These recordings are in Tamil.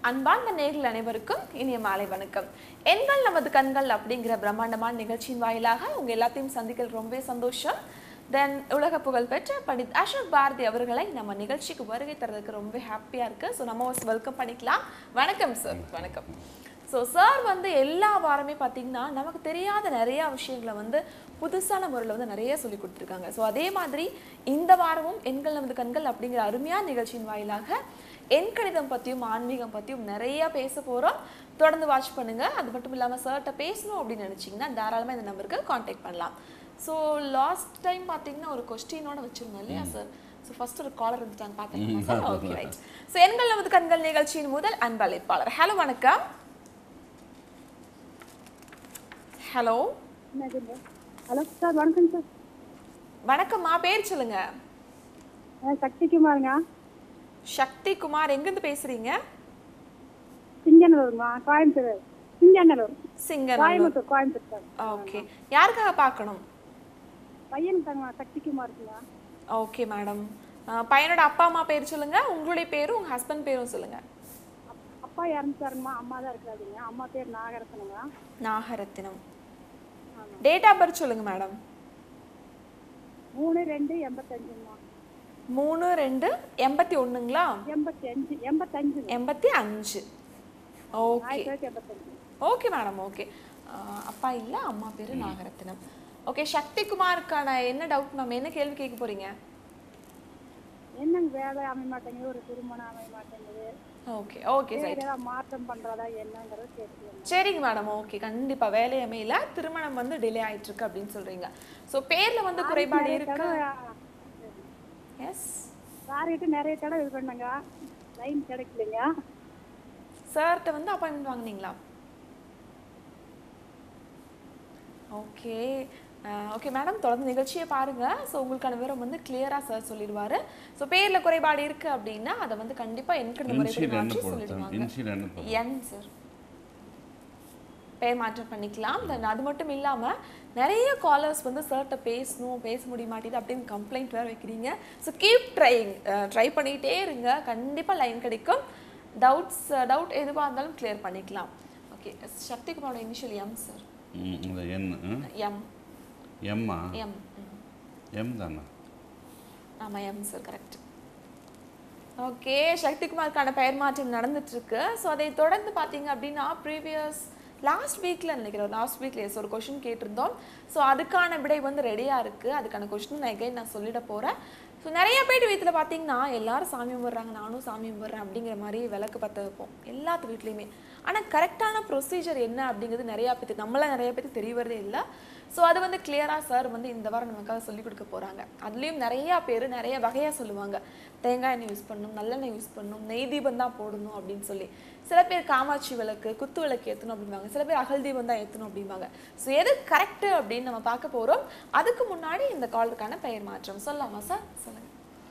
அன்பார்ந்த நேர்கள் அனைவருக்கும் இனிய மாலை வணக்கம் எண்கள் நமது கண்கள் அப்படிங்கிற பிரம்மாண்டமான நிகழ்ச்சியின் வாயிலாக உங்க எல்லாத்தையும் சந்திக்கிறது ரொம்பவே சந்தோஷம் தென் உலக புகழ் பெற்ற பண்டித் அசோக் பாரதி அவர்களை நம்ம நிகழ்ச்சிக்கு வருகை தரதுக்கு ரொம்ப ஹாப்பியா இருக்கு ஸோ நம்ம வெல்கம் பண்ணிக்கலாம் வணக்கம் சார் வணக்கம் ஸோ சார் வந்து எல்லா வாரமே பார்த்தீங்கன்னா நமக்கு தெரியாத நிறைய விஷயங்களை வந்து புதுசான முறையில் வந்து நிறைய சொல்லி கொடுத்துருக்காங்க ஸோ அதே மாதிரி இந்த வாரமும் எண்கள் நமது கண்கள் அப்படிங்கிற அருமையான நிகழ்ச்சியின் வாயிலாக எண் கணிதம் பற்றியும் ஆன்மீகம் பற்றியும் நிறைய பேச போகிறோம் தொடர்ந்து வாட்ச் பண்ணுங்க அது மட்டும் இல்லாமல் சார்கிட்ட பேசணும் அப்படின்னு நினச்சிங்கன்னா தாராளமாக இந்த நம்பருக்கு காண்டாக்ட் பண்ணலாம் ஸோ லாஸ்ட் டைம் பார்த்தீங்கன்னா ஒரு கொஸ்டினோட வச்சிருந்தோம் இல்லையா சார் ஸோ ஃபர்ஸ்ட் ஒரு காலர் வந்துட்டாங்க பார்த்தீங்கன்னா சார் ஓகே ரைட் ஸோ எண்கள் நமது கண்கள் நிகழ்ச்சியின் முதல் அன்பளிப்பாளர் ஹலோ வணக்கம் ஹலோ என்னதுங்க ஹலோ சார் வணக்கம் சார் வணக்கம்மா பேர் சொல்லுங்க ஆ, சக்திகுமாருங்க சக்தி குமார் எங்கேருந்து பேசுறீங்க சிங்கநல்லூருங்க கோயம்புத்தூர் சிங்கநல்லூர் சிங்கர் கோயம்புத்தூர் கோயம்புத்தூர் சார் ஓகே யாருக்காக பார்க்கணும் பையன் தாங்க சக்திகுமாருக்குங்க ஓகே மேடம் பையனோட அப்பா அம்மா பேர் சொல்லுங்க உங்களுடைய பேரும் உங்க ஹஸ்பண்ட் பேரும் சொல்லுங்க அப்- அப்பா இறந்துட்டாருங்கம்மா அம்மா தான் இருக்கிறாருங்க அம்மா பேர் நாகரசனுங்க நாகரத்தினம் டேட் ஆஃப் பர்த் சொல்லுங்க மேடம் மூணு ரெண்டு எண்பத்தஞ்சுங்கம்மா மூணு ரெண்டு எண்பத்தி ஒண்ணுங்களா எண்பத்தி அஞ்சு எண்பத்தஞ்சுங்க எண்பத்தி அஞ்சு ஓகே ஆயிரத்தி தொள்ளாயிரத்தி எண்பத்தஞ்சு ஓகே மேடம் ஓகே அப்பா இல்ல அம்மா பேரு நாகரத்தினம் ஓகே சக்தி குமாருக்கான என்ன டவுட் நம்ம என்ன கேள்வி கேட்க போறீங்க என்னங்க வேலை அமைய மாட்டேங்குது ஒரு திருமணம் அமைய மாட்டேங்குது ஓகே ஓகே வேற ஏதாவது மாற்றம் பண்றதா என்னங்கிறத கேட்டுக்கலாங்க சரிங்க மேடம் ஓகே கண்டிப்பா வேலை அமையல திருமணம் வந்து டிலே ஆயிட்டு இருக்கு அப்படின்னு சொல்றீங்க சோ பேர்ல வந்து குறைபாடு இருக்கு எஸ் சார்கிட்ட நிறைய தடவை இது பண்ணங்க லைன் கிடைக்கலைங்க சார்கிட்ட வந்து அப்பாயின்மெண்ட் வாங்குனீங்களா ஓகே ஓகே மேடம் தொடர்ந்து நிகழ்ச்சியை பாருங்க ஸோ உங்களுக்கான விவரம் வந்து கிளியராக சார் சொல்லிடுவாரு ஸோ பேர்ல குறைபாடு இருக்கு அப்படின்னா அதை வந்து கண்டிப்பா என்கிட்ட முறைப்படி இன்சியல் என்ன மாற்றி போடுறது சொல்லிடுவாங்க இன்சியல் என்ன போடுறது என் சார் பெயர் மாற்றம் பண்ணிக்கலாம் தென் அது மட்டும் இல்லாம நிறைய காலர்ஸ் வந்து சார்கிட்ட பேசணும் பேச முடிய மாட்டேது அப்படின்னு கம்ப்ளைண்ட் வேறு வைக்கிறீங்க ஸோ கீப் ட்ரைங் ட்ரை பண்ணிகிட்டே இருங்க கண்டிப்பா லைன் கிடைக்கும் டவுட்ஸ் டவுட் எதுவாக இருந்தாலும் கிளியர் பண்ணிக்கலாம் ஓகே சக்திகுமாரோட இனிஷியல் எம் சார் ம், இந்த எண் எம் எம்மா எம் எம் தானே ஆமா எம் சார் கரெக்ட் ஓகே சக்திகுமாருக்கான பெயர் மாற்றம் நடந்துட்டு இருக்கு ஸோ அதை தொடர்ந்து பார்த்தீங்க அப்படின்னா ப்ரீவியஸ் லாஸ்ட் வீக்ல நினைக்கிறேன் லாஸ்ட் வீக்ல ஒரு கொஷின் கேட்டிருந்தோம் ஸோ அதுக்கான விடை வந்து ரெடியா இருக்கு அதுக்கான கொஷின் நான் எகைன் நான் சொல்லிட போறேன் ஸோ நிறைய பேர் வீட்டில் பார்த்தீங்கன்னா எல்லாரும் சாமி கும்பிட்றாங்க நானும் சாமி கும்பிட்றேன் அப்படிங்கிற மாதிரி விளக்கு பற்ற வைப்போம் எல்லாத்து வீட்லேயுமே ஆனால் கரெக்டான ப்ரொசீஜர் என்ன அப்படிங்கிறது நிறையா பேருக்கு நம்மள நிறைய பேருக்கு தெரிய வரதே இல்லை ஸோ அது வந்து கிளியராக சார் வந்து இந்த வாரம் நமக்காக சொல்லிக் கொடுக்க போகிறாங்க அதுலேயும் நிறையா பேர் நிறைய வகையாக சொல்லுவாங்க தேங்காய் எண்ணெய் யூஸ் பண்ணணும் நல்லெண்ணெய் யூஸ் பண்ணணும் நெய் தீபம் தான் போடணும் அப்படின்னு சொல்லி சில பேர் காமாட்சி விளக்கு குத்து விளக்கு ஏற்றணும் அப்படிம்பாங்க சில பேர் அகல் தீபம் தான் ஏற்றணும் அப்படிம்பாங்க ஸோ எது கரெக்டு அப்படின்னு நம்ம பார்க்க போகிறோம் அதுக்கு முன்னாடி இந்த காலுக்கான பெயர் மாற்றம் சொல்லலாமா சார் சொல்லுங்கள்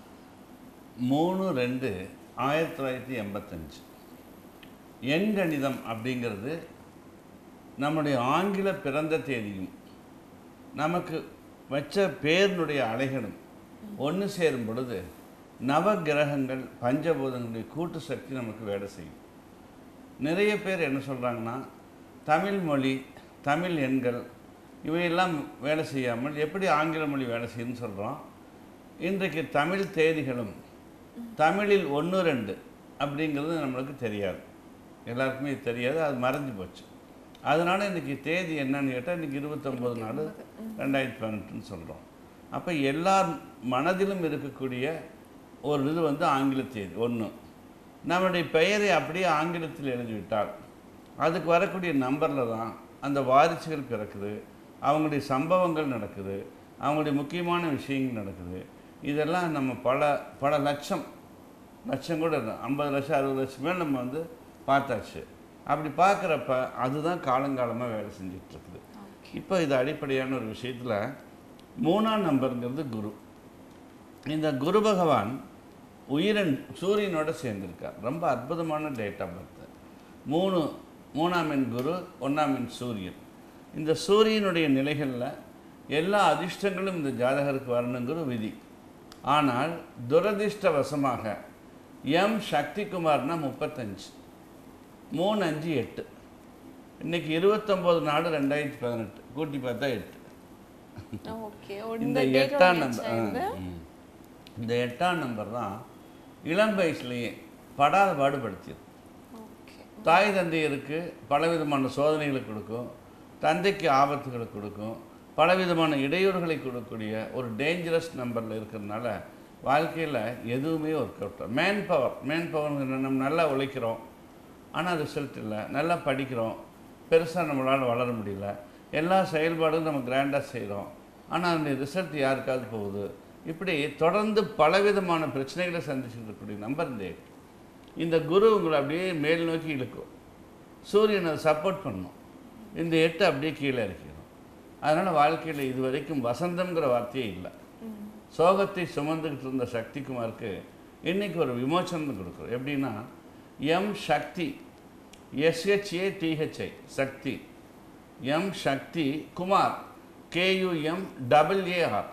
மூணு ரெண்டு ஆயிரத்தி தொள்ளாயிரத்தி எண்பத்தஞ்சு எண்கணிதம் அப்படிங்கிறது நம்முடைய ஆங்கில பிறந்த தேதியும் நமக்கு வச்ச பேரினுடைய அலைகளும் ஒன்று சேரும் பொழுது நவ கிரகங்கள் பஞ்சபூதங்களுடைய கூட்டு சக்தி நமக்கு வேலை செய்யும் நிறைய பேர் என்ன சொல்கிறாங்கன்னா தமிழ் மொழி தமிழ் எண்கள் இவையெல்லாம் வேலை செய்யாமல் எப்படி ஆங்கில மொழி வேலை செய்யும்னு சொல்கிறோம் இன்றைக்கு தமிழ் தேதிகளும் தமிழில் ஒன்று ரெண்டு அப்படிங்கிறது நம்மளுக்கு தெரியாது எல்லாருக்குமே இது தெரியாது அது மறைஞ்சு போச்சு அதனால இன்னைக்கு தேதி என்னன்னு கேட்டால் இன்னைக்கு இருபத்தொம்போது நாலு ரெண்டாயிரத்தி பதினெட்டுன்னு சொல்கிறோம் அப்போ எல்லார் மனதிலும் இருக்கக்கூடிய ஒரு இது வந்து ஆங்கில தேதி ஒன்று நம்முடைய பெயரை அப்படியே ஆங்கிலத்தில் எழுதிவிட்டால் அதுக்கு வரக்கூடிய நம்பரில் தான் அந்த வாரிசுகள் பிறக்குது அவங்களுடைய சம்பவங்கள் நடக்குது அவங்களுடைய முக்கியமான விஷயங்கள் நடக்குது இதெல்லாம் நம்ம பல பல லட்சம் லட்சம் கூட இல்லை ஐம்பது லட்சம் அறுபது லட்சம் மேல் நம்ம வந்து பார்த்தாச்சு அப்படி பார்க்குறப்ப அதுதான் காலங்காலமாக வேலை செஞ்சுட்டு இருக்குது இப்போ இது அடிப்படையான ஒரு விஷயத்தில் மூணாம் நம்பருங்கிறது குரு இந்த குரு பகவான் உயிரன் சூரியனோட சேர்ந்திருக்கார் ரொம்ப அற்புதமான டேட் ஆஃப் பர்த் மூணு மூணாம் எண் குரு ஒன்றாம் எண் சூரியன் இந்த சூரியனுடைய நிலைகளில் எல்லா அதிர்ஷ்டங்களும் இந்த ஜாதகருக்கு வரணுங்கிற விதி ஆனால் துரதிர்ஷ்டவசமாக எம் சக்திகுமார்னா முப்பத்தஞ்சு மூணு அஞ்சு எட்டு இன்னைக்கு இருபத்தொம்போது நாலு ரெண்டாயிரத்தி பதினெட்டு கூட்டி பார்த்தா எட்டு ஓகே இந்த இந்த எட்டாம் டேட்டோட நம்பர் இந்த எட்டாம் நம்பர் தான் இளம் வயசுலேயே படாத பாடுபடுத்தியது ஓகே தாய் தந்தையருக்கு பலவிதமான சோதனைகளை கொடுக்கும் தந்தைக்கு ஆபத்துகளை கொடுக்கும் பலவிதமான இடையூறுகளை கொடுக்கக்கூடிய ஒரு டேஞ்சரஸ் நம்பரில் இருக்கிறதுனால வாழ்க்கையில் எதுவுமே work out man power man power நம்ம நல்லா உழைக்கிறோம் ஆனால் ரிசல்ட் இல்லை நல்லா படிக்கிறோம் பெருசாக நம்மளால் வளர முடியல எல்லா செயல்பாடும் நம்ம கிராண்டாக செய்கிறோம் ஆனால் அந்த ரிசல்ட் யாருக்காவது போகுது இப்படி தொடர்ந்து பலவிதமான பிரச்சனைகளை சந்திச்சுட்டு இருக்கக்கூடிய நம்பர் இந்த எட்டு இந்த குரு உங்களை அப்படியே மேல் நோக்கி இழுக்கும் சூரியன் அதை சப்போர்ட் பண்ணும் இந்த எட்டு அப்படியே கீழே இறக்கிடும் அதனால் வாழ்க்கையில் இது வரைக்கும் வசந்தம்ங்கிற வார்த்தையே இல்லை சோகத்தை சுமந்துக்கிட்டு இருந்த சக்திகுமாருக்கு இன்னைக்கு ஒரு விமோசனம் கொடுக்குறோம் எப்படின்னா M Sakthi S H A D H I Sakthi M Sakthi Kumar K U M double A R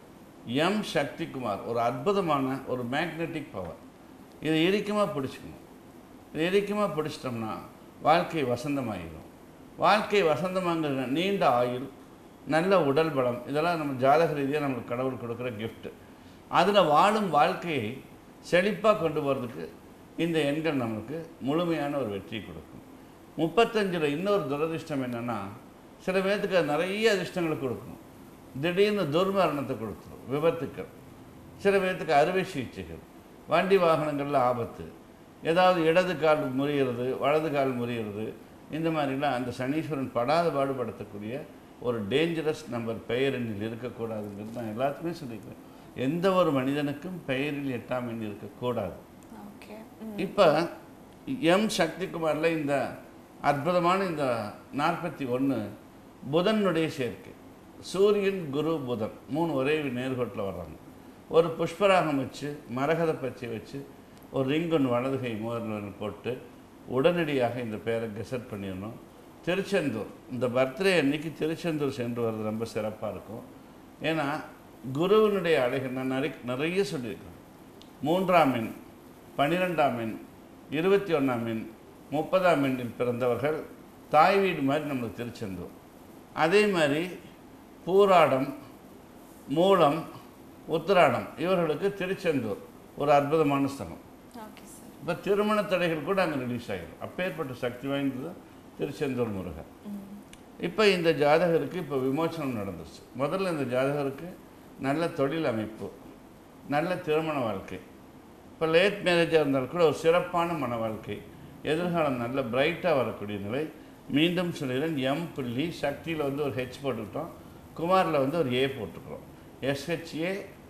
M Sakthi Kumar ஒரு அற்புதமான ஒரு மேக்னெட்டிக் பவர் இதை இறுக்கமாக பிடிச்சிக்கணும் இதை இறுக்கமாக பிடிச்சிட்டோம்னா வாழ்க்கை வசந்தமாகிடும் வாழ்க்கை வசந்தமாங்கிற நீண்ட ஆயுள் நல்ல உடல் பலம் இதெல்லாம் நம்ம ஜாதக ரீதியாக நம்மளுக்கு கடவுள் கொடுக்குற gift அதில் வாழும் வாழ்க்கையை செழிப்பாக கொண்டு போகிறதுக்கு இந்த எண்கள் நமக்கு முழுமையான ஒரு வெற்றி கொடுக்கும் முப்பத்தஞ்சில் இன்னொரு துரதிர்ஷ்டம் என்னென்னா சில பேர்த்துக்கு அது நிறைய அதிர்ஷ்டங்களை கொடுக்கும் திடீர்னு துர்மரணத்தை கொடுத்துரும் விபத்துக்கள் சில பேர்த்துக்கு அறுவை சிகிச்சைகள் வண்டி வாகனங்களில் ஆபத்து ஏதாவது இடது கால் முறியிறது வலது கால் முறியிறது இந்த மாதிரிலாம் அந்த சனீஸ்வரன் படாத பாடுபடுத்தக்கூடிய ஒரு டேஞ்சரஸ் நம்பர் பெயரெண்ணில் இருக்கக்கூடாதுங்கிறது நான் எல்லாத்துக்குமே சொல்லிக்கிறேன் எந்த ஒரு மனிதனுக்கும் பெயரில் எட்டாம் எண் இருக்கக்கூடாது ஓகே இப்போ எம் சக்திகுமாரில் இந்த அற்புதமான இந்த நாற்பத்தி ஒன்று புதனுடைய சேர்க்கை சூரியன் குரு புதன் மூணு ஒரே நேர்கோட்டில் வர்றாங்க ஒரு புஷ்பராகம் வச்சு மரகத பச்சை வச்சு ஒரு ரிங் ஒன்று வலது கை மோதிரம் போட்டு உடனடியாக இந்த பேரை கெசட் பண்ணிடணும் திருச்செந்தூர் இந்த பர்த்டே அன்னைக்கு திருச்செந்தூர் சென்று வர்றது ரொம்ப சிறப்பாக இருக்கும் ஏன்னா குருவினுடைய அழகு நான் நிறைய நிறைய சொல்லியிருக்கேன் மூன்றாம் எண் பன்னிரெண்டாம் எண் இருபத்தி ஒன்றாம் எண் முப்பதாம் எண்ணில் பிறந்தவர்கள் தாய் வீடு மாதிரி நம்மளுக்கு திருச்செந்தூர் அதே மாதிரி பூராடம் மூலம் உத்திராடம் இவர்களுக்கு திருச்செந்தூர் ஒரு அற்புதமான ஸ்தலம் ஓகே சார் இப்போ திருமண தடைகள் கூட அங்கே ரிலீஸ் ஆகிடும் அப்பேற்பட்ட சக்தி வாய்ந்தது திருச்செந்தூர் முருகன் இப்போ இந்த ஜாதகருக்கு இப்போ விமோசனம் நடந்துச்சு முதல்ல இந்த ஜாதகருக்கு நல்ல தொழில் அமைப்பு நல்ல திருமண வாழ்க்கை இப்போ லேட் மேரேஜாக இருந்தாலும் கூட ஒரு சிறப்பான மன வாழ்க்கை எதிர்காலம் நல்ல பிரைட்டாக வரக்கூடிய நிலை மீண்டும் சொல்லிடுறேன் எம் புள்ளி சக்தியில் வந்து ஒரு ஹெச் போட்டுக்கிட்டோம் குமாரில் வந்து ஒரு ஏ போட்டுக்கிறோம் S H A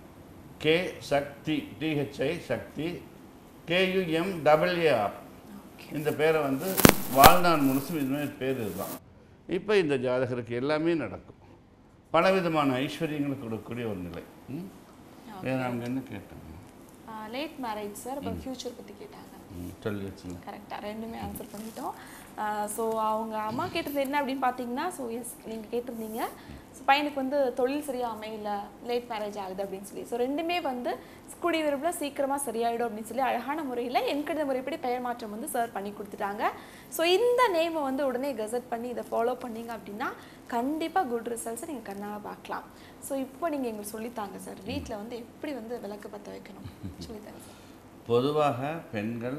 K Sakthi D H I Sakthi K U M W R இந்த பேரை வந்து வாழ்நாள் முழுசும் இதுமாதிரி பேர் இதுதான் இப்போ இந்த ஜாதகருக்கு எல்லாமே நடக்கும் பலவிதமான ஐஸ்வர்யங்களை கொடுக்கக்கூடிய ஒரு நிலை ம்? வேற அவங்க என்ன கேட்டாங்க லேட் மேரேஜ் சார் இப்போ ஃப்யூச்சர் பற்றி கேட்டாங்க ம், சொல்லி வச்சுங்க கரெக்டாக ரெண்டுமே ஆன்சர் பண்ணிட்டோம் ஸோ அவங்க அம்மா கேட்டது என்ன அப்படின்னு பார்த்தீங்கன்னா ஸோ எஸ் நீங்கள் கேட்டிருந்தீங்க ஸோ பையனுக்கு வந்து தொழில் சரியாக அமையல லேட் மேரேஜ் ஆகுது அப்படின்னு சொல்லி ஸோ ரெண்டுமே வந்து கூடிய விரைவில் சீக்கிரமாக சரியாயிடும் அப்படின்னு சொல்லி அழகான முறையில் எண்கணித முறைப்படி பெயர் மாற்றம் வந்து சார் பண்ணி கொடுத்துட்டாங்க ஸோ இந்த நேமை வந்து உடனே கெசட் பண்ணி இதை ஃபாலோ பண்ணீங்க அப்படின்னா கண்டிப்பாக குட் ரிசல்ட்ஸை நீங்கள் கண்ணாக பார்க்கலாம் ஸோ இப்போ நீங்கள் எங்களுக்கு சொல்லித்தாங்க சார் வீட்டில் வந்து எப்படி வந்து விளக்கு பற்ற வைக்கணும் சொல்லித்தாங்க சார் பொதுவாக பெண்கள்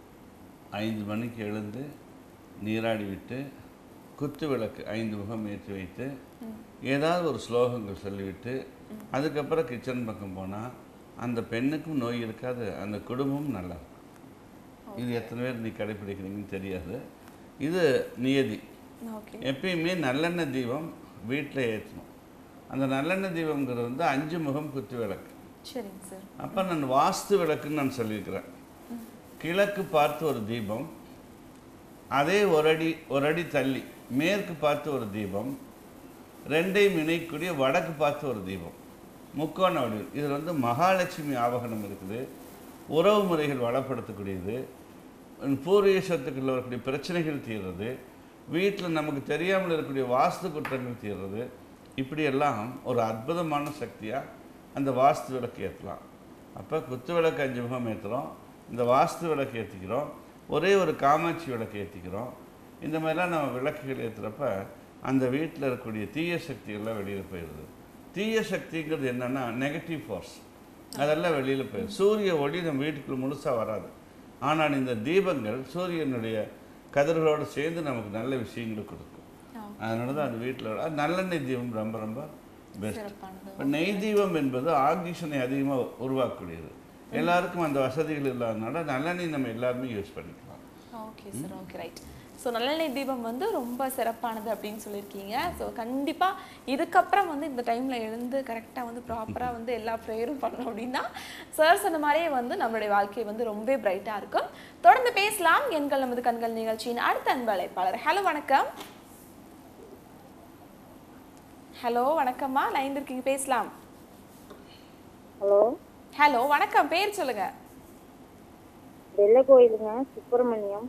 ஐந்து மணிக்கு எழுந்து நீராடி விட்டு குத்து விளக்கு ஐந்து முகம் ஏற்றி வைத்து ஏதாவது ஒரு ஸ்லோகங்கள் சொல்லிவிட்டு அதுக்கப்புறம் கிச்சன் பக்கம் போனால் அந்த பெண்ணுக்கும் நோய் இருக்காது அந்த குடும்பமும் நல்லா இருக்கும் இது எத்தனை பேர் நீ கடைப்பிடிக்கிறீங்கன்னு தெரியாது இது நியதி ஓகே எப்பயுமே நல்லெண்ணெய் தீபம் வீட்டில் ஏற்றணும் அந்த நல்லெண்ணெய் தீபம்ங்கிறது வந்து அஞ்சு முகம் குத்து விளக்கு சரிங்க சார் அப்போ நான் வாஸ்து விளக்குன்னு நான் சொல்லியிருக்கிறேன் கிழக்கு பார்த்து ஒரு தீபம் அதே ஒரு அடி ஒரு அடி தள்ளி மேற்கு பார்த்து ஒரு தீபம் ரெண்டையும் இணைக்கக்கூடிய வடக்கு பார்த்து ஒரு தீபம் முக்கோண வடிவில் இதில் வந்து மகாலட்சுமி ஆவகனம் இருக்குது உறவு முறைகள் வளப்படுத்தக்கூடியது பூர்வீக சொத்துக்களில் வரக்கூடிய பிரச்சனைகள் தீர்றது வீட்டில் நமக்கு தெரியாமல் இருக்கக்கூடிய வாஸ்து குற்றங்கள் தீர்றது இப்படியெல்லாம் ஒரு அற்புதமான சக்தியாக அந்த வாஸ்து விளக்கு ஏற்றலாம் அப்போ குத்து விளக்கு அஞ்சு முகம் ஏற்றுறோம் இந்த வாஸ்து விளக்கு ஏற்றிக்கிறோம் ஒரே ஒரு காமாட்சி விளக்கு ஏற்றிக்கிறோம் இந்த மாதிரிலாம் நம்ம விளக்குகள் ஏற்றுறப்ப அந்த வீட்டில் இருக்கக்கூடிய தீய சக்திகள்லாம் வெளியில் போயிடுது தீய சக்திங்கிறது என்னென்னா நெகட்டிவ் ஃபோர்ஸ் அதெல்லாம் வெளியில் போயிடும் சூரிய ஒளி நம்ம வீட்டுக்குள்ள முழுசாக வராது ஆனால் இந்த தீபங்கள் சூரியனுடைய கதிர்களோடு சேர்ந்து நமக்கு நல்ல விஷயங்களை கொடுக்கும் அதனால தான் அந்த வீட்டில் அது நல்லெண்ணெய் தீபம் ரொம்ப ரொம்ப பெஸ்ட் சிறப்பானது இப்போ நெய் தீபம் என்பது ஆக்சிஜனை அதிகமாக உருவாக்கக்கூடியது எல்லாருக்கும் அந்த வசதிகள் இல்லாதனால நல்லெண்ணெய் நம்ம எல்லாருமே யூஸ் பண்ணிக்கலாம் okay sir okay right so நல்லெண்ணெய் தீபம் வந்து ரொம்ப சிறப்பானது அப்படின்னு சொல்லியிருக்கீங்க ஸோ கண்டிப்பாக இதுக்கப்புறம் வந்து இந்த டைமில் எழுந்து கரெக்டாக வந்து ப்ராப்பராக வந்து எல்லா ப்ரேயரும் பண்ணோம் அப்படின்னா சார் சொன்ன மாதிரியே வந்து நம்மளுடைய வாழ்க்கை வந்து ரொம்ப பிரைட்டாக இருக்கும் தொடர்ந்து பேசலாம் எண்கள் நமது கண்கள் நிகழ்ச்சியின் அடுத்த அன்பு அழைப்பாளர் ஹலோ வணக்கம் ஹலோ வணக்கம்மா லைன் இருக்கீங்க பேசலாம் ஹலோ ஹலோ வணக்கம் பேர் சொல்லுங்க வெள்ளை கோயிலுங்க சுப்பிரமணியம்